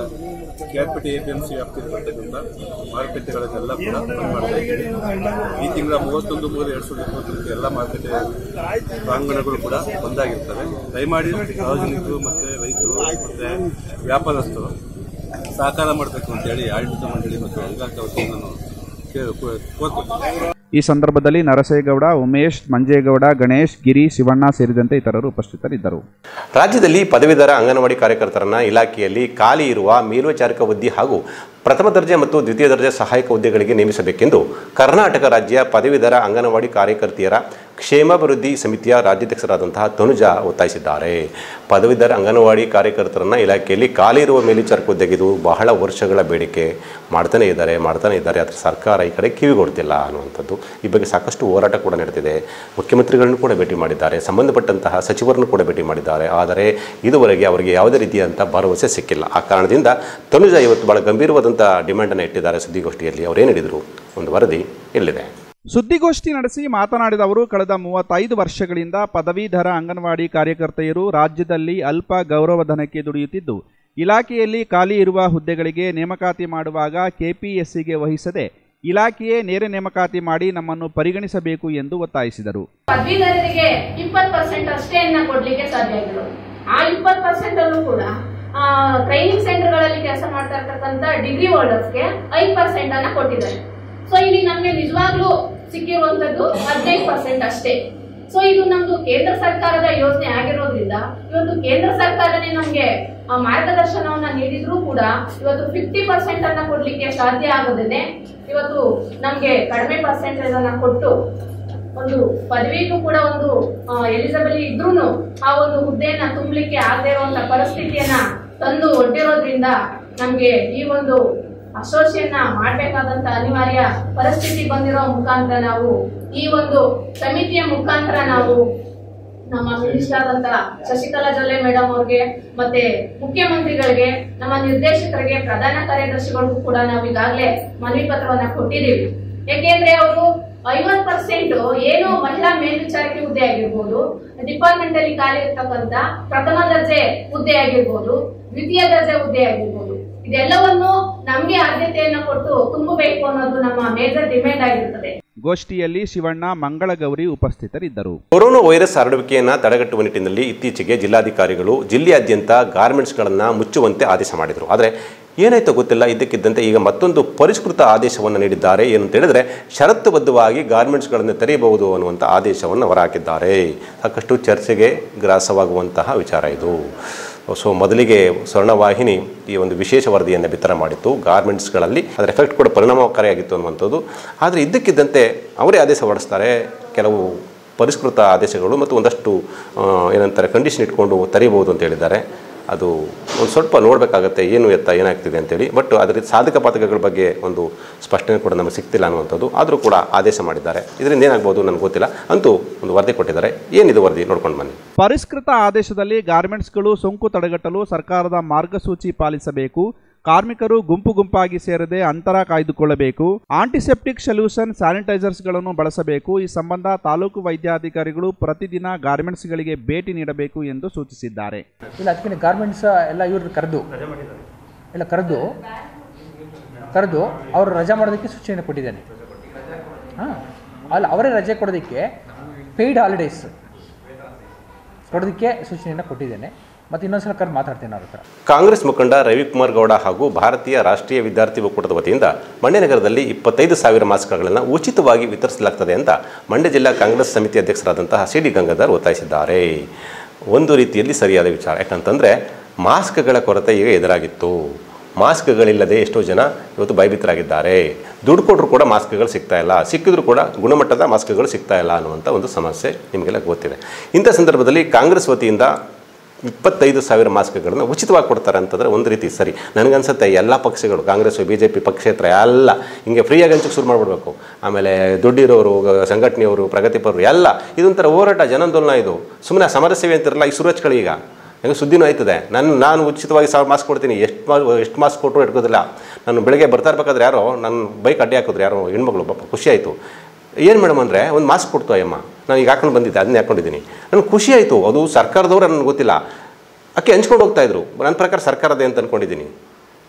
K R Pete A P M C ವ್ಯಾಪ್ತಿಯಲ್ಲಿ ಬರ್ತಕ್ಕಂಥ ಮಾರುಕಟ್ಟೆಗಳನ್ನೆಲ್ಲ ಕೂಡ ಬಂದ್ ಮಾಡ್ತಾ ಇದ್ದೀವಿ ಈ ತಿಂಗಳ ಮೂವತ್ತೊಂದು ಮೂರು ಎರಡು ಸಾವಿರದ ಇಪ್ಪತ್ತೊಂದಕ್ಕೆ ಎಲ್ಲ ಮಾರುಕಟ್ಟೆ ಪ್ರಾಂಗಣಗಳು ಕೂಡ ಬಂದಾಗಿರ್ತವೆ ದಯಮಾಡಿ ಸಾರ್ವಜನಿಕರು ಮತ್ತೆ ರೈತರು ಮತ್ತೆ ವ್ಯಾಪಾರಸ್ಥರು ಸಹಕಾರ ಮಾಡಬೇಕು ಅಂತೇಳಿ ಆಡಳಿತ ಮಂಡಳಿ ಮತ್ತು ಇಲಾಖೆ ವತಿಯಿಂದ ನಾನು ಕೇಳ- ಕೋರ್ಕೊಳ್ತೀನಿ ಈ ಸಂದರ್ಭದಲ್ಲಿ ನರಸೇಗೌಡ ಉಮೇಶ್ ಮಂಜೇಗೌಡ ಗಣೇಶ್ ಗಿರಿ ಶಿವಣ್ಣ ಸೇರಿದಂತೆ ಇತರರು ಉಪಸ್ಥಿತರಿದ್ದರು ರಾಜ್ಯದಲ್ಲಿ ಪದವೀಧರ ಅಂಗನವಾಡಿ ಕಾರ್ಯಕರ್ತರನ್ನ ಇಲಾಖೆಯಲ್ಲಿ ಖಾಲಿ ಇರುವ ಮೇಲ್ವಿಚಾರಕ ಹುದ್ದೆ ಹಾಗೂ ಪ್ರಥಮ ದರ್ಜೆ ಮತ್ತು ದ್ವಿತೀಯ ದರ್ಜೆ ಸಹಾಯಕ ಹುದ್ದೆಗಳಿಗೆ ನೇಮಿಸಬೇಕೆಂದು ಕರ್ನಾಟಕ ರಾಜ್ಯ ಪದವೀಧರ ಅಂಗನವಾಡಿ ಕಾರ್ಯಕರ್ತೆಯರ ಕ್ಷೇಮಾಭಿವೃದ್ಧಿ ಸಮಿತಿಯ ರಾಜ್ಯಾಧ್ಯಕ್ಷರಾದಂತಹ ತನುಜಾ ಒತ್ತಾಯಿಸಿದ್ದಾರೆ ಪದವೀಧರ ಅಂಗನವಾಡಿ ಕಾರ್ಯಕರ್ತರನ್ನ ಇಲಾಖೆಯಲ್ಲಿ ಖಾಲಿ ಇರುವ ಮೇಲ್ವಿಚಾರಕ ಹುದ್ದೆಗೆ ಇದು ಬಹಳ ವರ್ಷಗಳ ಬೇಡಿಕೆ ಮಾಡ್ತಾನೆ ಇದ್ದಾರೆ ಮಾಡ್ತಾನೆ ಇದ್ದಾರೆ ಆದರೆ ಸರ್ಕಾರ ಈ ಕಡೆ ಕಿವಿಗೊಡ್ತಿಲ್ಲ ಅನ್ನುವಂಥದ್ದು ಈ ಬಗ್ಗೆ ಸಾಕಷ್ಟು ಹೋರಾಟ ಕೂಡ ನಡೆದಿದೆ ಮುಖ್ಯಮಂತ್ರಿಗಳನ್ನು ಕೂಡ ಭೇಟಿ ಮಾಡಿದ್ದಾರೆ ಸಂಬಂಧಪಟ್ಟಂತಹ ಸಚಿವರನ್ನು ಕೂಡ ಭೇಟಿ ಮಾಡಿದ್ದಾರೆ ಆದರೆ ಇದುವರೆಗೆ ಅವರಿಗೆ ಯಾವುದೇ ರೀತಿಯಂಥ ಭರವಸೆ ಸಿಕ್ಕಿಲ್ಲ ಆ ಕಾರಣದಿಂದ ತನುಜಾ ಇವತ್ತು ಬಹಳ ಗಂಭೀರವಾದಂಥ ಡಿಮ್ಯಾಂಡನ್ನು ಇಟ್ಟಿದ್ದಾರೆ ಸುದ್ದಿಗೋಷ್ಠಿಯಲ್ಲಿ ಅವರೇನು ಹೇಳಿದರು ಒಂದು ವರದಿ ಇಲ್ಲಿದೆ ಸುದ್ದಿಗೋಷ್ಠಿ ನಡೆಸಿ ಮಾತನಾಡಿದ ಅವರು ಕಳೆದ ಮೂವತ್ತೈದು ವರ್ಷಗಳಿಂದ ಪದವೀಧರ ಅಂಗನವಾಡಿ ಕಾರ್ಯಕರ್ತೆಯರು ರಾಜ್ಯದಲ್ಲಿ ಅಲ್ಪ ಗೌರವಧನಕ್ಕೆ ದುಡಿಯುತ್ತಿದ್ದು ಇಲಾಖೆಯಲ್ಲಿ ಖಾಲಿ ಇರುವ ಹುದ್ದೆಗಳಿಗೆ ನೇಮಕಾತಿ ಮಾಡುವಾಗ ಕೆಪಿಎಸ್ಸಿಗೆ ವಹಿಸದೆ ಇಲಾಖೆಯೇ ನೇರ ನೇಮಕಾತಿ ಮಾಡಿ ನಮ್ಮನ್ನು ಪರಿಗಣಿಸಬೇಕು ಎಂದು ಒತ್ತಾಯಿಸಿದರು ಪದವೀಧರರಿಗೆ ಇಪ್ಪತ್ತು ಪರ್ಸೆಂಟ್ ಅಷ್ಟೇ ಕೊಡ್ಲಿಕ್ಕೆ ಸಾಧ್ಯ ಆಗಿರೋದು ಆ ಇಪ್ಪತ್ತು ಪರ್ಸೆಂಟ್ ಅಲ್ಲೂ ಕೂಡ ಟ್ರೈನಿಂಗ್ ಸೆಂಟರ್ಗಳಲ್ಲಿ ಕೆಲಸ ಮಾಡ್ತಾ ಇರ್ತಕ್ಕಂಥ ಡಿಗ್ರಿ ಹೋಲ್ಡರ್ಸ್ಗೆ ಐದು ಪರ್ಸೆಂಟ್ ಅನ್ನ ಕೊಟ್ಟಿದ್ದಾರೆ ಸೊ ಇಲ್ಲಿ ನಮ್ಗೆ ನಿಜವಾಗ್ಲೂ ಸಿಕ್ಕಿರುವಂತದ್ದು ಹದಿನೈದು ಪರ್ಸೆಂಟ್ ಅಷ್ಟೇ ಸೊ ಇದು ನಮ್ದು ಕೇಂದ್ರ ಸರ್ಕಾರದ ಯೋಜನೆ ಆಗಿರೋದ್ರಿಂದ ಇವತ್ತು ಕೇಂದ್ರ ಸರ್ಕಾರನೇ ನಮ್ಗೆ ಆ ಮಾರ್ಗದರ್ಶನವನ್ನ ನೀಡಿದ್ರು ಕೂಡ ಇವತ್ತು ಫಿಫ್ಟಿ ಪರ್ಸೆಂಟ್ ಅನ್ನ ಕೊಡ್ಲಿಕ್ಕೆ ಸಾಧ್ಯ ಆಗದೇನೆ ಇವತ್ತು ನಮ್ಗೆ ಕಡಿಮೆ ಪರ್ಸೆಂಟೇಜ್ ಅನ್ನ ಕೊಟ್ಟು ಒಂದು ಪದವಿಗೂ ಕೂಡ ಒಂದು ಎಲಿಜಿಬಲ್ ಇದ್ರೂನು ಆ ಒಂದು ಹುದ್ದೆಯನ್ನ ತುಂಬಲಿಕ್ಕೆ ಆಗದೆ ಇರುವಂತ ಪರಿಸ್ಥಿತಿಯನ್ನ ತಂದು ಒಡ್ಡಿರೋದ್ರಿಂದ ನಮ್ಗೆ ಈ ಒಂದು ಅಸೋಸಿಯೇಷನ್ ಮಾಡ್ಬೇಕಾದಂತ ಅನಿವಾರ್ಯ ಪರಿಸ್ಥಿತಿ ಬಂದಿರೋ ಮುಖಾಂತರ ನಾವು ಈ ಒಂದು ಸಮಿತಿಯ ಮುಖಾಂತರ ನಾವು ನಮ್ಮ ಮಿನಿಸ್ಟರ್ ಆದಂತ ಶಶಿಕಲಾ ಜೊಲ್ಲೆ ಮೇಡಮ್ ಅವ್ರಿಗೆ ಮತ್ತೆ ಮುಖ್ಯಮಂತ್ರಿಗಳಿಗೆ ನಮ್ಮ ನಿರ್ದೇಶಕರಿಗೆ ಪ್ರಧಾನ ಕಾರ್ಯದರ್ಶಿಗಳಿಗೂ ಕೂಡ ನಾವು ಈಗಾಗಲೇ ಮನವಿ ಪತ್ರವನ್ನ ಕೊಟ್ಟಿದ್ದೀವಿ ಯಾಕೆಂದ್ರೆ ಅವರು ಐವತ್ ಪರ್ಸೆಂಟ್ ಏನು ಮಹಿಳಾ ಮೇಲ್ವಿಚಾರಕಿ ಹುದ್ದೆ ಆಗಿರ್ಬೋದು ಡಿಪಾರ್ಟ್ಮೆಂಟ್ ಅಲ್ಲಿ ಖಾಲಿ ಇರ್ತಕ್ಕಂತ ಪ್ರಥಮ ದರ್ಜೆ ಹುದ್ದೆ ಆಗಿರ್ಬೋದು ದ್ವಿತೀಯ ದರ್ಜೆ ಹುದ್ದೆ ಆಗಿರ್ಬೋದು ಇದೆಲ್ಲವನ್ನು ನಮ್ಗೆ ಆದ್ಯತೆಯನ್ನ ಕೊಟ್ಟು ತುಂಬಬೇಕು ಅನ್ನೋದು ನಮ್ಮ ಮೇಜರ್ ಡಿಮ್ಯಾಂಡ್ ಆಗಿರ್ತದೆ ಗೋಷ್ಠಿಯಲ್ಲಿ ಶಿವಣ್ಣ ಮಂಗಳಗೌರಿ ಉಪಸ್ಥಿತರಿದ್ದರು ಕೊರೋನಾ ವೈರಸ್ ಹರಡುವಿಕೆಯನ್ನು ತಡೆಗಟ್ಟುವ ನಿಟ್ಟಿನಲ್ಲಿ ಇತ್ತೀಚೆಗೆ ಜಿಲ್ಲಾಧಿಕಾರಿಗಳು ಜಿಲ್ಲೆಯಾದ್ಯಂತ ಗಾರ್ಮೆಂಟ್ಸ್ಗಳನ್ನು ಮುಚ್ಚುವಂತೆ ಆದೇಶ ಮಾಡಿದರು ಆದರೆ ಏನಾಯ್ತೋ ಗೊತ್ತಿಲ್ಲ ಇದ್ದಕ್ಕಿದ್ದಂತೆ ಈಗ ಮತ್ತೊಂದು ಪರಿಷ್ಕೃತ ಆದೇಶವನ್ನು ನೀಡಿದ್ದಾರೆ ಏನು ಅಂತ ಹೇಳಿದ್ರೆ ಷರತ್ತುಬದ್ಧವಾಗಿ ಗಾರ್ಮೆಂಟ್ಸ್ಗಳನ್ನು ತೆರೆಯಬಹುದು ಅನ್ನುವಂಥ ಆದೇಶವನ್ನು ಹೊರಹಾಕಿದ್ದಾರೆ ಸಾಕಷ್ಟು ಚರ್ಚೆಗೆ ಗ್ರಾಸವಾಗುವಂತಹ ವಿಚಾರ ಇದು ಸೊ ಮೊದಲಿಗೆ ಸ್ವರ್ಣವಾಹಿನಿ ಈ ಒಂದು ವಿಶೇಷ ವರದಿಯನ್ನು ಬಿತ್ತರ ಮಾಡಿತ್ತು ಗಾರ್ಮೆಂಟ್ಸ್ಗಳಲ್ಲಿ ಅದರ ಎಫೆಕ್ಟ್ ಕೂಡ ಪರಿಣಾಮಕಾರಿಯಾಗಿತ್ತು ಅನ್ನುವಂಥದ್ದು ಆದರೆ ಇದ್ದಕ್ಕಿದ್ದಂತೆ ಅವರೇ ಆದೇಶ ಹೊರಡಿಸ್ತಾರೆ ಕೆಲವು ಪರಿಷ್ಕೃತ ಆದೇಶಗಳು ಮತ್ತು ಒಂದಷ್ಟು ಆ, ಏನಂತಾರೆ ಕಂಡೀಷನ್ ಇಟ್ಕೊಂಡು ತೆರೀಬಹುದು ಅಂತ ಹೇಳಿದ್ದಾರೆ ಅದು ಒಂದು ಸ್ವಲ್ಪ ನೋಡಬೇಕಾಗತ್ತೆ ಏನು ಎತ್ತ ಏನಾಗ್ತಿದೆ ಅಂತೇಳಿ ಬಟ್ ಅದರ ಸಾಧಕ ಪಾತಕಗಳ ಬಗ್ಗೆ ಒಂದು ಸ್ಪಷ್ಟನೆ ಕೂಡ ನಮಗೆ ಸಿಗ್ತಿಲ್ಲ ಅನ್ನುವಂಥದ್ದು ಆದರೂ ಕೂಡ ಆದೇಶ ಮಾಡಿದ್ದಾರೆ ಇದರಿಂದ ಏನಾಗ್ಬೋದು ನನಗೆ ಗೊತ್ತಿಲ್ಲ ಅಂತೂ ಒಂದು ವರದಿ ಕೊಟ್ಟಿದ್ದಾರೆ ಏನಿದು ವರದಿ ನೋಡ್ಕೊಂಡು ಬನ್ನಿ ಪರಿಷ್ಕೃತ ಆದೇಶದಲ್ಲಿ ಗಾರ್ಮೆಂಟ್ಸ್ಗಳು ಸೋಂಕು ತಡೆಗಟ್ಟಲು ಸರ್ಕಾರದ ಮಾರ್ಗಸೂಚಿ ಪಾಲಿಸಬೇಕು ಕಾರ್ಮಿಕರು ಗುಂಪು ಗುಂಪಾಗಿ ಸೇರದೆ ಅಂತರ ಕಾಯ್ದುಕೊಳ್ಳಬೇಕು ಆಂಟಿಸೆಪ್ಟಿಕ್ ಸೊಲ್ಯೂಷನ್ ಸ್ಯಾನಿಟೈಸರ್ಸ್ಗಳನ್ನು ಬಳಸಬೇಕು ಈ ಸಂಬಂಧ ತಾಲೂಕು ವೈದ್ಯಾಧಿಕಾರಿಗಳು ಪ್ರತಿದಿನ ಗಾರ್ಮೆಂಟ್ಸ್ಗಳಿಗೆ ಭೇಟಿ ನೀಡಬೇಕು ಎಂದು ಸೂಚಿಸಿದ್ದಾರೆ ಇಲ್ಲ ಅದಕ್ಕೆ ಗಾರ್ಮೆಂಟ್ಸ್ ಎಲ್ಲ ಇವ್ರನ್ನ ಕರೆದು ಎಲ್ಲ ಕರೆದು ಕರೆದು ಅವರು ರಜಾ ಮಾಡೋದಕ್ಕೆ ಸೂಚನೆ ಕೊಟ್ಟಿದ್ದೇನೆ ಹಾಂ ಅಲ್ಲ ಅವರೇ ರಜೆ ಕೊಡೋದಕ್ಕೆ ಪೇಯ್ಡ್ ಹಾಲಿಡೇಸ್ ಕೊಡೋದಕ್ಕೆ ಸೂಚನೆಯನ್ನು ಕೊಟ್ಟಿದ್ದೇನೆ ಮತ್ತು ಇನ್ನೊಂದ್ಸಲ ಕರೆದು ಮಾತಾಡ್ತೀನಿ ಅವ್ರ ಹತ್ರ ಕಾಂಗ್ರೆಸ್ ಮುಖಂಡ ರವಿಕುಮಾರ್ ಗೌಡ ಹಾಗೂ ಭಾರತೀಯ ರಾಷ್ಟ್ರೀಯ ವಿದ್ಯಾರ್ಥಿ ಒಕ್ಕೂಟದ ವತಿಯಿಂದ ಮಂಡ್ಯ ನಗರದಲ್ಲಿ ಇಪ್ಪತ್ತೈದು ಸಾವಿರ ಮಾಸ್ಕ್ಗಳನ್ನು ಉಚಿತವಾಗಿ ವಿತರಿಸಲಾಗ್ತದೆ ಅಂತ ಮಂಡ್ಯ ಜಿಲ್ಲಾ ಕಾಂಗ್ರೆಸ್ ಸಮಿತಿ ಅಧ್ಯಕ್ಷರಾದಂತಹ ಸಿ ಡಿ ಗಂಗಾಧರ್ ಒತ್ತಾಯಿಸಿದ್ದಾರೆ ಒಂದು ರೀತಿಯಲ್ಲಿ ಸರಿಯಾದ ವಿಚಾರ ಯಾಕಂತಂದರೆ ಮಾಸ್ಕ್ಗಳ ಕೊರತೆ ಈಗ ಎದುರಾಗಿತ್ತು ಮಾಸ್ಕ್ಗಳಿಲ್ಲದೆ ಎಷ್ಟೋ ಜನ ಇವತ್ತು ಭಯಭೀತರಾಗಿದ್ದಾರೆ ದುಡ್ಡು ಕೊಟ್ಟರು ಕೂಡ ಮಾಸ್ಕ್ಗಳು ಸಿಗ್ತಾ ಇಲ್ಲ ಸಿಕ್ಕಿದ್ರು ಕೂಡ ಗುಣಮಟ್ಟದ ಮಾಸ್ಕ್ಗಳು ಸಿಗ್ತಾ ಇಲ್ಲ ಅನ್ನುವಂಥ ಒಂದು ಸಮಸ್ಯೆ ನಿಮಗೆಲ್ಲ ಗೊತ್ತಿದೆ ಇಂಥ ಸಂದರ್ಭದಲ್ಲಿ ಕಾಂಗ್ರೆಸ್ ವತಿಯಿಂದ ಇಪ್ಪತ್ತೈದು ಸಾವಿರ ಮಾಸ್ಕ್ಗಳನ್ನು ಉಚಿತವಾಗಿ ಕೊಡ್ತಾರೆ ಅಂತಂದರೆ ಒಂದು ರೀತಿ ಸರಿ ನನಗನ್ಸುತ್ತೆ ಎಲ್ಲ ಪಕ್ಷಗಳು ಕಾಂಗ್ರೆಸ್ ಬಿ ಜೆ ಪಿ ಪಕ್ಷೇತರ ಎಲ್ಲ ಹಿಂಗೆ ಫ್ರೀಯಾಗಿ ಹಂಚಕ್ಕೆ ಶುರು ಮಾಡಿಬಿಡ್ಬೇಕು ಆಮೇಲೆ ದುಡ್ಡಿರೋರು ಸಂಘಟನೆಯವರು ಪ್ರಗತಿಪರರು ಎಲ್ಲ ಇದೊಂಥರ ಹೋರಾಟ ಜನಾಂದೋಲನ ಇದು ಸುಮ್ಮನೆ ಸಮರ ಸೇವೆ ಅಂತಿರಲ್ಲ ಈಗ ಶುರು ಹಚ್ಕೊಳ್ಳಿ ಈಗ ಹೆಂಗೆ ಸುದ್ದಿನೂ ಆಯ್ತದೆ ನಾನು ನಾನು ಉಚಿತವಾಗಿ ಸಾವಿರ ಮಾಸ್ಕ್ ಕೊಡ್ತೀನಿ ಎಷ್ಟು ಮಾ ಎಷ್ಟು ಮಾಸ್ಕ್ ಕೊಟ್ಟರು ಇಟ್ಕೋದಿಲ್ಲ ನಾನು ಬೆಳಗ್ಗೆ ಬರ್ತಾ ಇರ್ಬೇಕಾದ್ರೆ ಯಾರೋ ನನ್ನ ಬೈಕ್ ಅಡ್ಡಿ ಹಾಕಿದ್ರು ಯಾರೋ ಹೆಣ್ಮಗಳು ಪಾಪ ಖುಷಿ ಆಯಿತು ಏನು ಮೇಡಮ್ ಅಂದರೆ ಒಂದು ಮಾಸ್ಕ್ ಕೊಡ್ತು ಅಯ್ಯಮ್ಮ ನಾನು ಈಗ ಹಾಕೊಂಡು ಬಂದಿದ್ದೆ ಅದನ್ನೇ ಹಾಕೊಂಡಿದ್ದೀನಿ ನನಗೆ ಖುಷಿ ಆಯಿತು ಅದು ಸರ್ಕಾರದವ್ರು ನನಗೆ ಗೊತ್ತಿಲ್ಲ ಅಕ್ಕೆ ಹಂಚ್ಕೊಂಡು ಹೋಗ್ತಾ ಇದ್ರು ನನ್ನ ಪ್ರಕಾರ ಸರ್ಕಾರದೇ ಅಂತ ಅಂದ್ಕೊಂಡಿದ್ದೀನಿ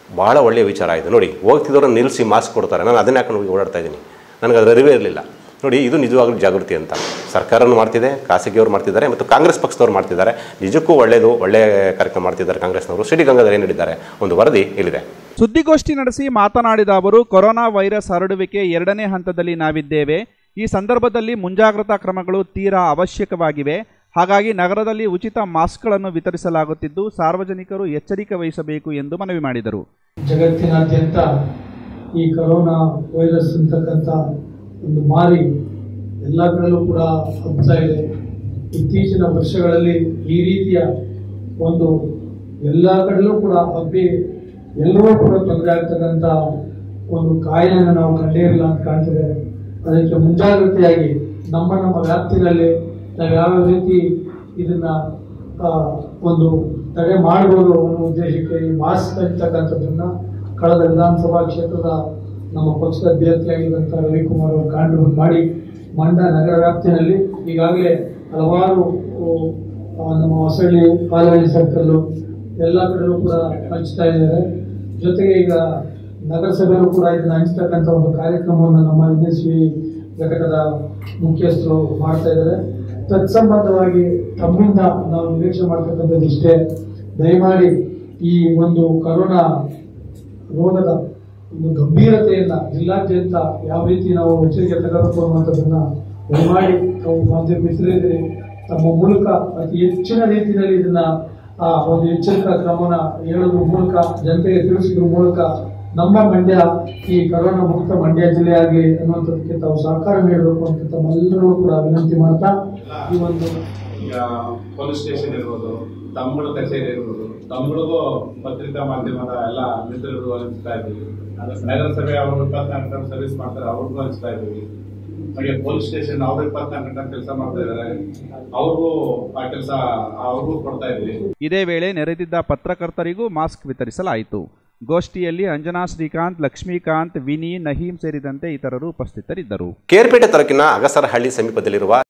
ಭಾಳ ಒಳ್ಳೆಯ ವಿಚಾರ ಇದು ನೋಡಿ ಹೋಗ್ತಿದ್ದವ್ರನ್ನ ನಿಲ್ಲಿಸಿ ಮಾಸ್ಕ್ ಕೊಡ್ತಾರೆ ನಾನು ಅದನ್ನ ಯಾಕೆ ಓಡಾಡ್ತಾ ಇದ್ದೀನಿ ನನಗೆ ಅದರ ಅರಿವೇ ಇರಲಿಲ್ಲ ನೋಡಿ ಇದು ನಿಜವಾಗ್ಲೂ ಜಾಗೃತಿ ಅಂತ ಸರ್ಕಾರನೂ ಮಾಡ್ತಿದೆ ಖಾಸಗಿಯವರು ಮಾಡ್ತಿದ್ದಾರೆ ಮತ್ತು ಕಾಂಗ್ರೆಸ್ ಪಕ್ಷದವ್ರು ಮಾಡ್ತಿದ್ದಾರೆ ನಿಜಕ್ಕೂ ಒಳ್ಳೆಯದು ಒಳ್ಳೆಯ ಕಾರ್ಯಕ್ರಮ ಮಾಡ್ತಿದ್ದಾರೆ ಕಾಂಗ್ರೆಸ್ನವರು ಸಿಡಿ ಗಂಗಾಧರ್ ಏನು ಹೇಳಿದ್ದಾರೆ ಒಂದು ವರದಿ ಇಲ್ಲಿದೆ ಸುದ್ದಿಗೋಷ್ಠಿ ನಡೆಸಿ ಮಾತನಾಡಿದ ಅವರು ಕೊರೋನಾ ವೈರಸ್ ಹರಡುವಿಕೆ ಎರಡನೇ ಹಂತದಲ್ಲಿ ನಾವಿದ್ದೇವೆ ಈ ಸಂದರ್ಭದಲ್ಲಿ ಮುಂಜಾಗ್ರತಾ ಕ್ರಮಗಳು ತೀರಾ ಅವಶ್ಯಕವಾಗಿವೆ ಹಾಗಾಗಿ ನಗರದಲ್ಲಿ ಉಚಿತ ಮಾಸ್ಕ್ಗಳನ್ನು ವಿತರಿಸಲಾಗುತ್ತಿದ್ದು ಸಾರ್ವಜನಿಕರು ಎಚ್ಚರಿಕೆ ವಹಿಸಬೇಕು ಎಂದು ಮನವಿ ಮಾಡಿದರು ಜಗತ್ತಿನಾದ್ಯಂತ ಈ ಕರೋನಾ ವೈರಸ್ ಅಂತಕ್ಕಂಥ ಒಂದು ಮಾರಿ ಎಲ್ಲ ಕಡೆಯಲ್ಲೂ ಕೂಡ ಹಬ್ತಾ ಇದೆ ಇತ್ತೀಚಿನ ವರ್ಷಗಳಲ್ಲಿ ಈ ರೀತಿಯ ಒಂದು ಎಲ್ಲ ಕಡೆಯಲ್ಲೂ ಕೂಡ ಹಬ್ಬಿ ಎಲ್ಲರೂ ಕೂಡ ತೊಂದರೆ ಆಗ್ತಕ್ಕಂಥ ಒಂದು ಕಾಯಿಲೆಯನ್ನು ನಾವು ಕಂಡೇ ಇಲ್ಲ ಅಂತ ಕಾಣ್ತದೆ ಅದಕ್ಕೆ ಮುಂಜಾಗ್ರತೆಯಾಗಿ ನಮ್ಮ ನಮ್ಮ ವ್ಯಾಪ್ತಿನಲ್ಲಿ ನಾವು ಯಾವ ರೀತಿ ಇದನ್ನ ಆ, ಒಂದು ತಡೆ ಮಾಡಬಹುದು ಅನ್ನೋ ಉದ್ದೇಶಕ್ಕೆ ಈ ಮಾಸ್ಕ್ ಅಂತಕ್ಕಂಥದ್ದನ್ನ ಕಳೆದ ವಿಧಾನಸಭಾ ಕ್ಷೇತ್ರದ ನಮ್ಮ ಪಕ್ಷದ ಅಭ್ಯರ್ಥಿಯಾಗಿದ್ದಂಥ ರವಿಕುಮಾರ್ ಅವರು ಕಾಂಟ್ರಿಬ್ಯೂಟ್ ಮಾಡಿ ಮಂಡ್ಯ ನಗರ ವ್ಯಾಪ್ತಿಯಲ್ಲಿ ಈಗಾಗಲೇ ಹಲವಾರು ಆ, ನಮ್ಮ ಹೊಸಳ್ಳಿ ಕಾಲಹಳ್ಳಿ ಸರ್ಕಲ್ಲು ಎಲ್ಲ ಕಡೆಯೂ ಕೂಡ ಹಂಚ್ತಾ ಇದ್ದಾರೆ ಜೊತೆಗೆ ಈಗ ನಗರಸಭೆಯಲ್ಲೂ ಕೂಡ ಇದನ್ನ ಹಂಚ್ತಕ್ಕಂಥ ಒಂದು ಕಾರ್ಯಕ್ರಮವನ್ನು ನಮ್ಮ ಎನ್ ಎಸ್ ವಿ ಘಟಕದ ಮುಖ್ಯಸ್ಥರು ಮಾಡ್ತಾ ಇದ್ದಾರೆ ತತ್ಸಂಬಂಧವಾಗಿ ತಮ್ಮಿಂದ ನಾವು ನಿರೀಕ್ಷೆ ಮಾಡ್ತಕ್ಕಂಥದ್ದು ಇಷ್ಟೇ ದಯಮಾಡಿ ಈ ಒಂದು ಕರೋನಾ ರೋಗದ ಒಂದು ಗಂಭೀರತೆಯನ್ನ ಜಿಲ್ಲಾದ್ಯಂತ ಯಾವ ರೀತಿ ನಾವು ಎಚ್ಚರಿಕೆ ತಗೋಬೇಕು ಅನ್ನುವಂಥದ್ದನ್ನ ದಯಮಾಡಿ ತಾವು ಮಾಧ್ಯಮ ಮಿತ್ರರಿದ್ದೀರಿ ತಮ್ಮ ಮೂಲಕ ಅತಿ ಹೆಚ್ಚಿನ ರೀತಿಯಲ್ಲಿ ಇದನ್ನ ಆ ಒಂದು ಎಚ್ಚರಿಕಾ ಕ್ರಮನ ಹೇಳೋದ್ರ ಮೂಲಕ ಜನತೆಗೆ ತಿಳಿಸೋದ್ರ ಮೂಲಕ ನಮ್ಮ ಮಂಡ್ಯ ಈ ಕರೋನಾ ಮುಕ್ತ ಮಂಡ್ಯ ಜಿಲ್ಲೆ ಆಗಲಿ ಅನ್ನುವಂಥದ್ದಕ್ಕೆ ತಾವು ಸಹಕಾರ ನೀಡಬೇಕು ಅಂತ ತಮ್ಮೆಲ್ಲರೂ ಕೂಡ ವಿನಂತಿ ಮಾಡ್ತಾ ಈ ಒಂದು ಈಗ ಪೊಲೀಸ್ ಸ್ಟೇಷನ್ ಇರ್ಬೋದು ತಮ್ಮಗಳ ಕಚೇರಿ ಇರ್ಬೋದು ತಮ್ಮಗಳಿಗೂ ಪತ್ರಿಕಾ ಮಾಧ್ಯಮದ ಎಲ್ಲ ಮಿತ್ರರಿಗೂ ಹಂಚ್ತಾ ಇದ್ದೀವಿ ನಗರಸಭೆ ಅವರು ಇಪ್ಪತ್ನಾಲ್ಕು ಗಂಟೆ ಸರ್ವಿಸ್ ಮಾಡ್ತಾರೆ ಅವ್ರಿಗೂ ಹಂಚ್ತಾ ಇದ್ದೀವಿ ಹಾಗೆ ಪೊಲೀಸ್ ಸ್ಟೇಷನ್ ಅವರು ಇಪ್ಪತ್ನಾಲ್ಕು ಗಂಟೆ ಕೆಲಸ ಮಾಡ್ತಾ ಇದ್ದಾರೆ ಅವ್ರಿಗೂ ಆ ಕೆಲಸ ಅವ್ರಿಗೂ ಕೊಡ್ತಾ ಇದ್ದೀವಿ ಇದೇ ವೇಳೆ ನೆರೆದಿದ್ದ ಪತ್ರಕರ್ತರಿಗೂ ಮಾಸ್ಕ್ ವಿತರಿಸಲಾಯಿತು ಗೋಷ್ಠಿಯಲ್ಲಿ ಅಂಜನಾ ಶ್ರೀಕಾಂತ್ ಲಕ್ಷ್ಮೀಕಾಂತ್ ವಿನಿ ನಹೀಂ ಸೇರಿದಂತೆ ಇತರರು ಉಪಸ್ಥಿತರಿದ್ದರು ಕೇರ್ಪೇಟೆ ತಾಲೂಕಿನ ಅಗಸರಹಳ್ಳಿ ಸಮೀಪದಲ್ಲಿರುವ